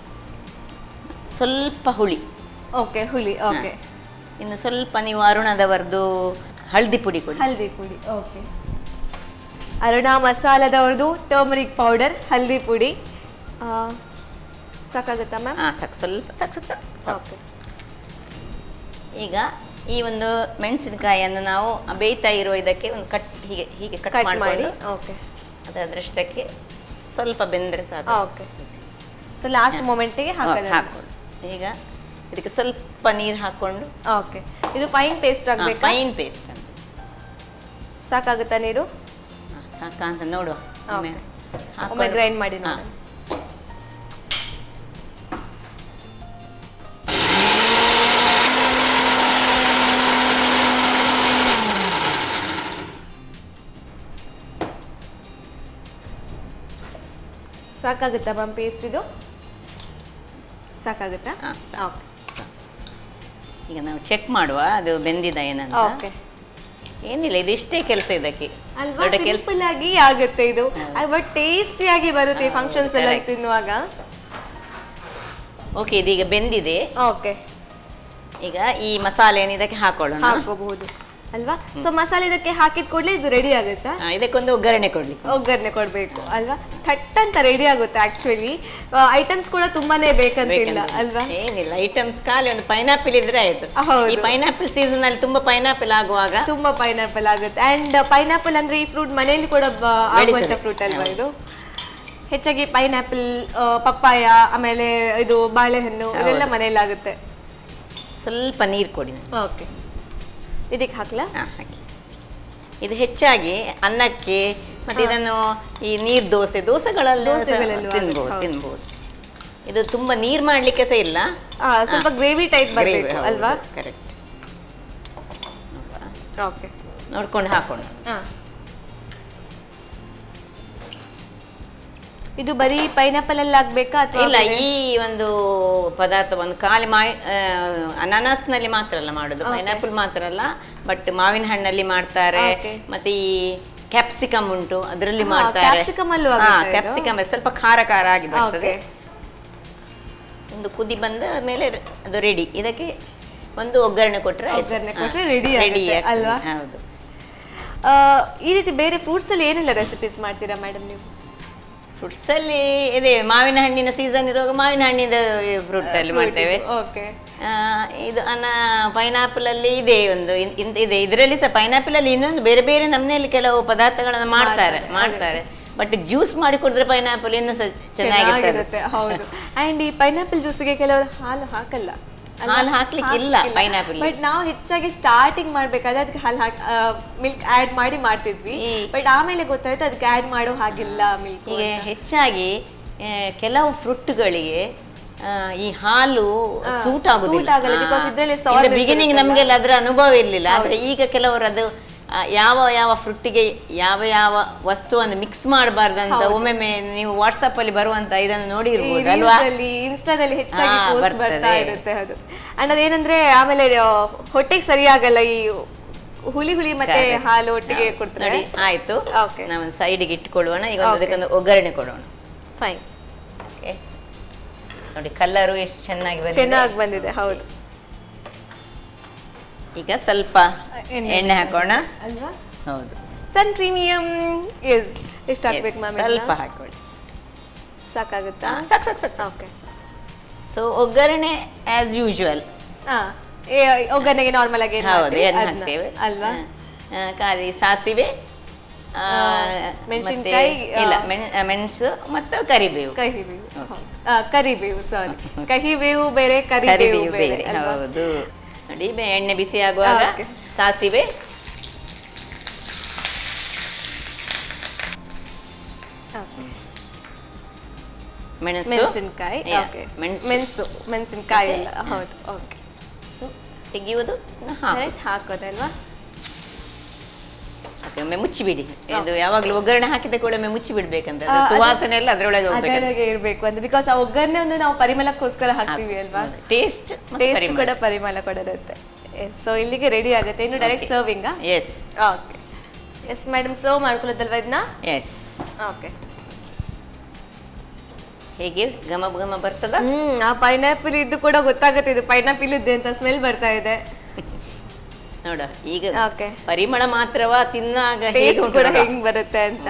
[SPEAKER 5] ಸ್ವಲ್ಪ ಹುಳಿ
[SPEAKER 4] ಓಕೆ ಹುಳಿ ಓಕೆ
[SPEAKER 5] ಇನ್ನು ಸ್ವಲ್ಪ ನೀವು ಅರುಣದವರದು ಹಳದಿ ಪುಡಿ ಕೊಡಿ
[SPEAKER 4] ಹಲ್ದಿ ಪುಡಿ ಓಕೆ ಅರುಣ ಮಸಾಲದವ್ರದ್ದು ಟರ್ಮರಿಕ್ ಪೌಡರ್ ಹಲ್ದಿ ಪುಡಿ ಆ, ಸಾಕಾಗುತ್ತಾ ಮ್ಯಾಮ್
[SPEAKER 5] ಹಾ ಸಾಕು ಸ್ವಲ್ಪ ಸಾಕು ಸಾಕು ಸಾಕು, ಸಾಕು
[SPEAKER 4] ಓಕೆ
[SPEAKER 5] ಈಗ ಈ ಒಂದು ಮೆಣಸಿನಕಾಯಿಯನ್ನು ನಾವು ಬೇಯ್ತಾ ಇರೋ ಇದಕ್ಕೆ ಒಂದು ಕಟ್ ಹೀಗೆ ಹೀಗೆ ಕಟ್
[SPEAKER 4] ಕಟ್ ಮಾಡಿ
[SPEAKER 5] ಮಾಡಿ
[SPEAKER 4] ಓಕೆ
[SPEAKER 5] ಅದರಷ್ಟಕ್ಕೆ ಸ್ವಲ್ಪ ಬೆಂದರೆ ಸಾಕು
[SPEAKER 4] ಓಕೆ ಸೊ ಲಾಸ್ಟ್ ಮೊಮೆಂಟಿಗೆ ಹಾಕೋದು
[SPEAKER 5] ಹಾಕೊಂಡು ಈಗ ಇದಕ್ಕೆ ಸ್ವಲ್ಪ ನೀರು ಹಾಕೊಂಡು
[SPEAKER 4] ಓಕೆ ಇದು ಫೈನ್ ಪೇಸ್ಟ್ ಆಗಬೇಕಾ
[SPEAKER 5] ಫೈನ್ ಪೇಸ್ಟ್ ಅಂತ
[SPEAKER 4] ಸಾಕಾಗುತ್ತಾ ನೀರು
[SPEAKER 5] ಹಾ, ಸಾಕಾ ಅಂತ ನೋಡುವ ಒಮ್ಮೆ
[SPEAKER 4] ಒಮ್ಮೆ
[SPEAKER 5] ಹಾಕೊಂಡು-
[SPEAKER 4] ಗ್ರೈಂಡ್ ಮಾಡಿ
[SPEAKER 5] ಹಾ.
[SPEAKER 4] ನೋಡಿ ಸಾಕಾಗುತ್ತಾ ಮ್ಯಾಮ್ ಪೇಸ್ಟ್ ಇದು ಸಾಕಾಗುತ್ತಾ
[SPEAKER 5] ಹಾ,
[SPEAKER 4] ಓಕೆ
[SPEAKER 5] ಈಗ ನಾವು ಚೆಕ್ ಮಾಡುವ ಅದು ಬೆಂದಿದ ಏನಂತ
[SPEAKER 4] ಓಕೆ
[SPEAKER 5] ಏನಿಲ್ಲ ಇದಿಷ್ಟೇ ಕೆಲಸ ಇದಕ್ಕೆ
[SPEAKER 4] ಅಲ್ವಾ
[SPEAKER 5] ದೊಡ್ಡ ಕೆಲಸ
[SPEAKER 4] ಸಿಂಪಲ್ ಆಗಿ ಆಗುತ್ತೆ ಇದು ಬಟ್ ಟೇಸ್ಟಿಯಾಗಿ ಬರುತ್ತೆ
[SPEAKER 5] ಹೌದು,
[SPEAKER 4] ಫಂಕ್ಷನ್ಸ್ ಎಲ್ಲ
[SPEAKER 5] correct.
[SPEAKER 4] ತಿನ್ನುವಾಗ
[SPEAKER 5] ಓಕೆ ಇದೀಗ ಬೆಂದಿದೆ
[SPEAKER 4] ಓಕೆ
[SPEAKER 5] ಈಗ ಈ ಮಸಾಲೆಯನ್ನು ಇದಕ್ಕೆ ಹಾಕೊಳ್ಳೋಣ
[SPEAKER 4] ಹಾಕೋಬಹುದು ಅಲ್ವಾ ಸೊ ಮಸಾಲೆ ಇದಕ್ಕೆ ಹಾಕಿದ ಕೂಡಲೇ ಇದು ರೆಡಿ ಆಗುತ್ತಾ
[SPEAKER 5] ಆ, ಇದಕ್ಕೊಂದು ಒಗ್ಗರಣೆ ಕೊಡ್ಲಿಕ್ಕೆ
[SPEAKER 4] ಒಗ್ಗರಣೆ ಕೊಡ್ಬೇಕು ಅಲ್ವಾ ಥಟ್ ಅಂತ ರೆಡಿ ಆಗುತ್ತೆ ಆಕ್ಚುಲಿ ಐಟಮ್ಸ್ ಕೂಡ ತುಂಬಾನೇ ಬೇಕಂತಿಲ್ಲ ಅಲ್ವಾ
[SPEAKER 5] ಏನಿಲ್ಲ ಐಟಮ್ಸ್ ಖಾಲಿ ಒಂದು ಪೈನಾಪಲ್ ಇದ್ರೆ ಆಯ್ತು
[SPEAKER 4] ಹೌದು.
[SPEAKER 5] ಈ ಪೈನಾಪಲ್ ಸೀಸನ್ ಅಲ್ಲಿ ತುಂಬಾ ಪೈನಾಪಲ್ ಆಗುವಾಗ
[SPEAKER 4] ತುಂಬಾ ಪೈನಾಪಲ್ ಆಗುತ್ತೆ ಅಂಡ್ ಪೈನಾಪಲ್ ಅಂದ್ರೆ ಈ ಫ್ರೂಟ್ ಮನೆಯಲ್ಲಿ ಕೂಡ ಬ- ಆಗುವಂತ ಫ್ರೂಟ್ ಅಲ್ವಾ ಇದು ಹೆಚ್ಚಾಗಿ ಪೈನಾಪಲ್ ಪಪ್ಪಾಯ ಆಮೇಲೆ ಇದು ಬಾಳೆಹಣ್ಣು ಇದೆಲ್ಲ ಮನೆಯಲ್ಲಿ ಆಗುತ್ತೆ
[SPEAKER 5] ಸ್ವಲ್ಪ ನೀರು ಕೊಡಿ
[SPEAKER 4] ಓಕೆ ಇದಕ್ಕೆ ಹಾಕ್ಲಾ
[SPEAKER 5] ಹಾ, ಹಾಕಿ ಇದು ಹೆಚ್ಚಾಗಿ ಅನ್ನಕ್ಕೆ ಮತ್ತೆ ಇದನ್ನು ಈ ನೀರ್ ದೋಸೆ ದೋಸೆಗಳಲ್ಲಿ
[SPEAKER 4] ದೋಸೆಗಳಲ್ಲೂ
[SPEAKER 5] ತಿನ್ಬೋದು
[SPEAKER 4] ಆಗುತ್ತೆ, ಹೌದು.
[SPEAKER 5] ತಿನ್ಬೋದು ಇದು ತುಂಬಾ ನೀರ್ ಮಾಡ್ಲಿಕ್ಕೆ ಸಹ ಇಲ್ಲ
[SPEAKER 4] ಆ, ಸ್ವಲ್ಪ ಗ್ರೇವಿ ಟೈಪ್ ಬರಬೇಕು ಅಲ್ವಾ
[SPEAKER 5] ಕರೆಕ್ಟ್
[SPEAKER 4] ಓಕೆ
[SPEAKER 5] ನೋಡ್ಕೊಂಡು ಹಾಕೊಂಡು
[SPEAKER 4] ಇದು ಬರೀ ಪೈನಾಪಲ್ ಅಲ್ಲಿ ಆಗ್ಬೇಕಾ ಅಥವಾ
[SPEAKER 5] ಇಲ್ಲ ಈ ಒಂದು ಪದಾರ್ಥ ಒಂದು ಖಾಲಿ ಮಾವಿ ಅನಾನಸ್ನಲ್ಲಿ ಮಾತ್ರ ಅಲ್ಲ ಮಾಡೋದು ಪೈನಾಪಲ್ ಮಾತ್ರ ಅಲ್ಲ ಬಟ್ ಮಾವಿನ ಹಣ್ಣಲ್ಲಿ ಮಾಡ್ತಾರೆ
[SPEAKER 4] Okay.
[SPEAKER 5] ಮತ್ತೆ ಈ ಕ್ಯಾಪ್ಸಿಕಮ್ ಉಂಟು ಅದರಲ್ಲಿ
[SPEAKER 4] ಹಾ,
[SPEAKER 5] ಮಾಡ್ತಾರೆ
[SPEAKER 4] capsicum ಅಲ್ಲೂ ಆಗುತ್ತಾ ಇದು?
[SPEAKER 5] ಕ್ಯಾಪ್ಸಿಕಮ್ ಸ್ವಲ್ಪ ಖಾರ ಖಾರ ಆಗಿ ಬರ್ತದೆ
[SPEAKER 4] Okay.
[SPEAKER 5] ಒಂದು ಕುದಿ ಬಂದ ಮೇಲೆ ಅದು ರೆಡಿ ಇದಕ್ಕೆ ಒಂದು ಒಗ್ಗರಣೆ ಕೊಟ್ರೆ ಆಯ್ತು.
[SPEAKER 4] ಒಗ್ಗರಣೆ
[SPEAKER 5] ಹಾ,
[SPEAKER 4] ಕೊಟ್ರೆ ready
[SPEAKER 5] ready
[SPEAKER 4] ಆಗುತ್ತೆ,
[SPEAKER 5] ಆಗ್ತದೆ.
[SPEAKER 4] ಅಲ್ವಾ?
[SPEAKER 5] ಹೌದು
[SPEAKER 4] ಆ, ಈ ರೀತಿ ಬೇರೆ ಫ್ರೂಟ್ಸ್ ಅಲ್ಲಿ ಏನೆಲ್ಲ ರೆಸಿಪೀಸ್ ಮಾಡ್ತೀರಾ ಮೇಡಮ್ ನೀವು
[SPEAKER 5] ಫ್ರೂಟ್ಸ್ ಅಲ್ಲಿ ಇದೆ ಮಾವಿನ ಹಣ್ಣಿನ ಸೀಸನ್ ಇರುವಾಗ ಮಾವಿನ ಹಣ್ಣಿನ ಫ್ರೂಟ್ ಅಲ್ಲಿ ಮಾಡ್ತೇವೆ
[SPEAKER 4] ಓಕೆ
[SPEAKER 5] ಆ, ಇದು ಅನ್ನ ಪೈನಾಪಲ್ ಅಲ್ಲಿ ಇದೆ ಒಂದು ಇನ್- ಇನ್- ಇದೆ ಇದರಲ್ಲಿ ಸಹ ಪೈನಾಪಲ್ ಅಲ್ಲಿ ಇನ್ನೊಂದು ಬೇರೆ ಬೇರೆ ನಮ್ಮನೆಯಲ್ಲಿ ಕೆಲವು ಪದಾರ್ಥಗಳನ್ನ ಮಾಡ್ತಾರೆ ಮಾಡ್ತಾರೆ ಬಟ್ ಜ್ಯೂಸ್ ಮಾಡಿ ಕುಡಿದ್ರೆ ಪೈನಾಪಲ್ ಇನ್ನೂ ಸಹ ಚೆನ್ನಾಗಿರ್ತದೆ
[SPEAKER 4] ಚೆನ್ನಾಗಿರುತ್ತೆ ಹೌದು ಅಂಡ್ ಈ ಪೈನಾಪಲ್ ಜ್ಯೂಸ್ಗೆ ಕೆಲವರು ಹಾಲು ಹಾಕಲ್ಲ
[SPEAKER 5] ಹಾಲು ಹಾಕ್ಲಿಕ್ಕೆ ಇಲ್ಲ pineapple ಗೆ.
[SPEAKER 4] ಬಟ್ ನಾವು ಹೆಚ್ಚಾಗಿ ಸ್ಟಾರ್ಟಿಂಗ್ ಮಾಡ್ಬೇಕಾದ್ರೆ ಅದಕ್ಕೆ ಹಾಲು ಹಾಕಿ ಮಿಲ್ಕ್ ಆಡ್ ಮಾಡಿ ಮಾಡ್ತಿದ್ವಿ
[SPEAKER 5] ಈ-
[SPEAKER 4] ಬಟ್ ಆಮೇಲೆ ಗೊತ್ತಾಯ್ತು ಅದಕ್ಕೆ ಆಡ್ ಮಾಡೋ ಹಾಗಿಲ್ಲ ಮಿಲ್ಕ್
[SPEAKER 5] ಈಗ ಹೆಚ್ಚಾಗಿ ಆ, ಕೆಲವು ಫ್ರೂಟ್ಗಳಿಗೆ ಈ ಹಾಲು ಸೂಟ್ ಆಗುದಿಲ್ಲ
[SPEAKER 4] suit ಆಗಲ್ಲ because ಇದ್ರಲ್ಲಿ sourness
[SPEAKER 5] ಬಿಗಿನಿಂಗ್
[SPEAKER 4] ಇರುತ್ತಲ್ಲ.
[SPEAKER 5] ನಮ್ಗೆಲ್ಲ ಅದರ ಅನುಭವ ಇರಲಿಲ್ಲ ಆದ್ರೆ ಈಗ ಕೆಲವರು ಅದು ಆ, ಯಾವ ಯಾವ ಫ್ರೂಟಿಗೆ ಯಾವ ಯಾವ ವಸ್ತುವನ್ನು ಮಿಕ್ಸ್ ಮಾಡಬಾರ್ದಂತ ಒಮ್ಮೊಮ್ಮೆ ನೀವು ವಾಟ್ಸಪ್ ಅಲ್ಲಿ ಬರುವಂತ ಇದನ್ನು ನೋಡಿರ್ಬೋದು ಅಲ್ವಾ
[SPEAKER 4] ಇನ್ಸ್ಟಾದಲ್ಲಿ ಹೆಚ್ಚಾಗಿ
[SPEAKER 5] ಹಾ,
[SPEAKER 4] post
[SPEAKER 5] ಬರ್ತದೆ.
[SPEAKER 4] ಬರ್ತಾ ಇರುತ್ತೆ ಅದು ಅಂಡ್ ಅದೇನಂದ್ರೆ ಆಮೇಲೆ ಆ, ಹೊಟ್ಟೆಗೆ ಸರಿಯಾಗಲ್ಲ ಈ ಹುಳಿ ಹುಳಿ ಮತ್ತೆ
[SPEAKER 5] Correct.
[SPEAKER 4] ಹಾಲು ಒಟ್ಟಿಗೆ
[SPEAKER 5] ಹೌದು.
[SPEAKER 4] ಕೊಡ್ತಾರೆ
[SPEAKER 5] ನೋಡಿ ಆಯ್ತು
[SPEAKER 4] Okay.
[SPEAKER 5] ನಾವು ಸೈಡ್ಗೆ ಇಟ್ಕೊಳ್ಳೋಣ ಈಗ ಒಂದು
[SPEAKER 4] Okay.
[SPEAKER 5] ಅದಕ್ಕೊಂದು ಒಗ್ಗರಣೆ ಕೊಡೋಣ
[SPEAKER 4] ಫೈನ್
[SPEAKER 5] Okay. ನೋಡಿ ಕಲರು ಎಷ್ಟು ಚೆನ್ನಾಗಿ ಬಂದಿದೆ
[SPEAKER 4] ಚೆನ್ನಾಗಿ ಬಂದಿದೆ ಹೌದು
[SPEAKER 5] ಈಗ ಸ್ವಲ್ಪ
[SPEAKER 4] ಎಣ್ಣೆ
[SPEAKER 5] ಎಣ್ಣೆ ಹಾಕೋಣ
[SPEAKER 4] ಅಲ್ವಾ
[SPEAKER 5] ಹೌದು
[SPEAKER 4] ಸನ್ ಪ್ರೀಮಿಯಂ ಇಸ್ ಎಷ್ಟು
[SPEAKER 5] Yes,
[SPEAKER 4] ಹಾಕ್ಬೇಕು ಮ್ಯಾಮ್
[SPEAKER 5] ಸ್ವಲ್ಪ ಹಾಕೊಳ್ಳಿ
[SPEAKER 4] ಸಾಕಾಗುತ್ತಾ
[SPEAKER 5] ಹಾ, ಸಾಕು ಸಾಕು ಸಾಕು
[SPEAKER 4] ಓಕೆ
[SPEAKER 5] ಸೊ ಒಗ್ಗರಣೆ ಆಸ್ ಯೂಶುವಲ್
[SPEAKER 4] ಹಾ ಏ, ಒಗ್ಗರಣೆಗೆ ನಾರ್ಮಲ್ ಆಗಿ ಏನ್
[SPEAKER 5] ಹೌದು
[SPEAKER 4] ಮಾಡ್ತೀವಿ
[SPEAKER 5] ಎಣ್ಣೆ
[SPEAKER 4] ಅದ್ನ,
[SPEAKER 5] ಹಾಕ್ತೇವೆ
[SPEAKER 4] ಅಲ್ವಾ
[SPEAKER 5] ಹಾ. ಆ, ಖಾಲಿ ಸಾಸಿವೆ ಆ,
[SPEAKER 4] ಮೆಣಸಿನ್ಕಾಯಿ,
[SPEAKER 5] ಮತ್ತೆ- ಇಲ್ಲ
[SPEAKER 4] ಆ,
[SPEAKER 5] ಮೆಣ್- ಆ, ಮೆಣಸು ಮತ್ತು ಕರಿಬೇವು
[SPEAKER 4] ಕಹಿಬೇವು
[SPEAKER 5] Okay.
[SPEAKER 4] ಆ, ಕರಿಬೇವು ಸಾರಿ ಕಹಿಬೇವು ಬೇರೆ ಕರಿಬೇವು
[SPEAKER 5] ಕರಿಬೇವು
[SPEAKER 4] ಬೇರೆ
[SPEAKER 5] ಬೇರೆ
[SPEAKER 4] ಅಲ್ವಾ?
[SPEAKER 5] ಹೌದು ನೋಡಿ ಬೆ- ಎಣ್ಣೆ ಬಿಸಿ ಆಗುವಾಗ
[SPEAKER 4] Okay.
[SPEAKER 5] ಸಾಸಿವೆ
[SPEAKER 4] Okay.
[SPEAKER 5] ಮೆಣಸು
[SPEAKER 4] ಮೆಣಸಿನ್ಕಾಯಿ
[SPEAKER 5] Yeah,
[SPEAKER 4] ಓಕೆ
[SPEAKER 5] ಮೆಣಸು
[SPEAKER 4] ಮೆಣಸು ಮೆಣಸಿನ್ಕಾಯಿ
[SPEAKER 5] ಮತ್ತೆ-
[SPEAKER 4] ಎಲ್ಲ ಹೌದು ಓಕೆ
[SPEAKER 5] ತೆಗೆಯುವುದು ಹಾಕು.
[SPEAKER 4] ಕರೆಕ್ಟ್ ಹಾಕೋದಲ್ವಾ
[SPEAKER 5] Okay, ಒಮ್ಮೆ ಮುಚ್ಚಿಬಿಡಿ ಇದು ಯಾವಾಗಲೂ ಒಗ್ಗರಣೆ ಹಾಕಿದ ಕೂಡ ಒಮ್ಮೆ ಮುಚ್ಚಿ ಬಿಡ್ಬೇಕಂತ
[SPEAKER 4] ಆ, ಅದು-
[SPEAKER 5] ಸುವಾಸನೆ ಎಲ್ಲ ಅದರೊಳಗೆ ಹೋಗ್ಬೇಕು
[SPEAKER 4] ಅದರೊಳಗೆ ಇರ್ಬೇಕು ಅಂತ ಬಿಕಾಸ್ ಆ ಒಗ್ಗರಣೆ ಒಂದು ನಾವು ಪರಿಮಳಕ್ಕೋಸ್ಕರ ಹಾಕ್ತೀವಿ ಅಲ್ವಾ
[SPEAKER 5] ಟೇಸ್ಟ್
[SPEAKER 4] ಟೇಸ್ಟ್ ಕೂಡ ಪರಿಮಳ ಕೊಡೋರುತ್ತೆ ಸೊ ಇಲ್ಲಿಗೆ ರೆಡಿ ಆಗುತ್ತೆ ಇನ್ನು direct serving
[SPEAKER 5] yes
[SPEAKER 4] okay yes madam serve ಮಾಡ್ಕೊಳ್ಳೋದಲ್ವಾ ಇದನ್ನ
[SPEAKER 5] ಎಸ್
[SPEAKER 4] ಓಕೆ
[SPEAKER 5] ಹೇಗೆ ಘಮ ಘಮ ಬರ್ತದ
[SPEAKER 4] ಹ್ಮ್ ಆ ಪೈನಾಪಲ್ ಇದ್ದು ಕೂಡ ಗೊತ್ತಾಗುತ್ತೆ ಇದು ಪೈನಾಪಲ್ ಇದೆ ಅಂತ ಸ್ಮೆಲ್ ಬರ್ತಾ ಇದೆ
[SPEAKER 5] ನೋಡ ಈಗ
[SPEAKER 4] ಓಕೆ
[SPEAKER 5] ಪರಿಮಳ ಮಾತ್ರವಾ ತಿನ್ನಾಗ ಹೇಗೆ
[SPEAKER 4] ಟೇಸ್ಟ್
[SPEAKER 5] ಉಂಟು
[SPEAKER 4] ಕೂಡ
[SPEAKER 5] ನೋಡು.
[SPEAKER 4] ಹೆಂಗ್ ಬರುತ್ತೆ ಅಂತ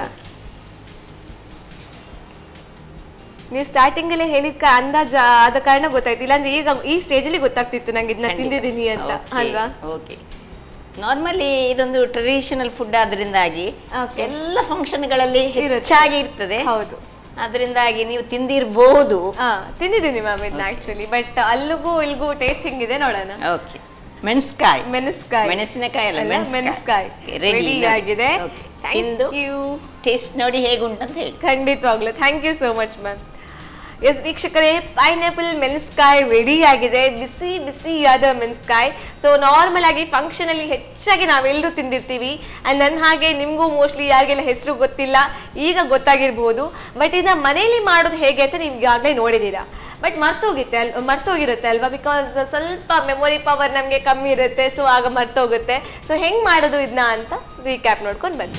[SPEAKER 4] ನೀವು ಸ್ಟಾರ್ಟಿಂಗ್ ಅಲ್ಲೇ ಹೇಳಿದ ಕ- ಅಂದಾಜ ಆದ ಕಾರಣ ಗೊತ್ತಾಯ್ತು ಇಲ್ಲಾಂದ್ರೆ ಈಗ ಈ ಸ್ಟೇಜ್ ಅಲ್ಲಿ ಗೊತ್ತಾಗ್ತಿತ್ತು ನಂಗೆ ಇದನ್ನ ತಿಂದಿದ್ದೀನಿ ಅಂತ ಅಲ್ವಾ
[SPEAKER 5] ಓಕೆ ನಾರ್ಮಲಿ ಇದೊಂದು ಟ್ರೆಡಿಷನಲ್ ಫುಡ್ ಆದ್ರಿಂದಾಗಿ
[SPEAKER 4] Okay.
[SPEAKER 5] ಎಲ್ಲ ಫಂಕ್ಷನ್ಗಳಲ್ಲಿ ಹೆಚ್ಚಾಗಿ ಇರ್ತದೆ
[SPEAKER 4] ಹೌದು
[SPEAKER 5] ಅದರಿಂದಾಗಿ ನೀವು ತಿಂದಿರ್ಬೋದು
[SPEAKER 4] ಹಾ ತಿಂದಿದ್ದೀನಿ ಮ್ಯಾಮ್ ಇದನ್ನ ಆಕ್ಚುಲಿ ಬಟ್ ಅಲ್ಲಿಗೂ ಇಲ್ಗೂ ಟೇಸ್ಟ್ ಹೆಂಗಿದೆ ನೋಡೋಣ
[SPEAKER 5] ಓಕೆ ಮೆಣಸ್ಕಾಯಿ
[SPEAKER 4] ಮೆಣಸ್ಕಾಯಿ
[SPEAKER 5] ಮೆಣಸಿನಕಾಯಿ ಅಲ್ಲ
[SPEAKER 4] ಅಲ್ಲ,
[SPEAKER 5] ಮೆಣಸ್ಕಾಯಿ
[SPEAKER 4] ಮೆಣಸ್ಕಾಯಿ
[SPEAKER 5] ರೆಡಿ
[SPEAKER 4] ರೆಡಿ ಆಗಿದೆ
[SPEAKER 5] ತಿಂದು
[SPEAKER 4] ಥ್ಯಾಂಕ್ ಯು
[SPEAKER 5] ಟೇಸ್ಟ್ ನೋಡಿ ಹೇಗುಂಟಂತ ಹೇಳಿ
[SPEAKER 4] ಖಂಡಿತವಾಗ್ಲು thank you so much ma'am yes ವೀಕ್ಷಕರೇ ಪೈನಾಪಲ್ ಮೆಣಸ್ಕಾಯಿ ರೆಡಿ ಆಗಿದೆ ಬಿಸಿ ಬಿಸಿಯಾದ ಮೆಣಸ್ಕಾಯಿ ಸೊ ನಾರ್ಮಲ್ ಆಗಿ ಫಂಕ್ಷನ್ ಅಲ್ಲಿ ಹೆಚ್ಚಾಗಿ ನಾವೆಲ್ಲರೂ ತಿಂದಿರ್ತೀವಿ ಅಂಡ್ ನನ್ನ ಹಾಗೆ ನಿಮಗೂ ಮೋಸ್ಟ್ಲಿ ಯಾರಿಗೆಲ್ಲ ಹೆಸರು ಗೊತ್ತಿಲ್ಲ ಈಗ ಗೊತ್ತಾಗಿರ್ಬೋದು ಬಟ್ ಇದನ್ನ ಮನೇಲಿ ಮಾಡೋದು ಹೇಗೆ ಅಂತ ನೀವು ಈಗಾಗಲೇ ನೋಡಿದ್ದೀರಾ ಬಟ್ ಮರ್ತೋಗುತ್ತೆ ಅಲ್ ಮರ್ತೋಗಿರುತ್ತೆ ಅಲ್ವಾ ಬಿಕಾಸ್ ಸ್ವಲ್ಪ ಮೆಮೊರಿ ಪವರ್ ನಮಗೆ ಕಮ್ಮಿ ಇರುತ್ತೆ ಸೊ ಆಗ ಮರ್ತೋಗುತ್ತೆ ಸೊ ಹೆಂಗ್ ಮಾಡೋದು ಇದನ್ನ ಅಂತ ರೀಕ್ಯಾಪ್ ನೋಡ್ಕೊಂಡು ಬನ್ನಿ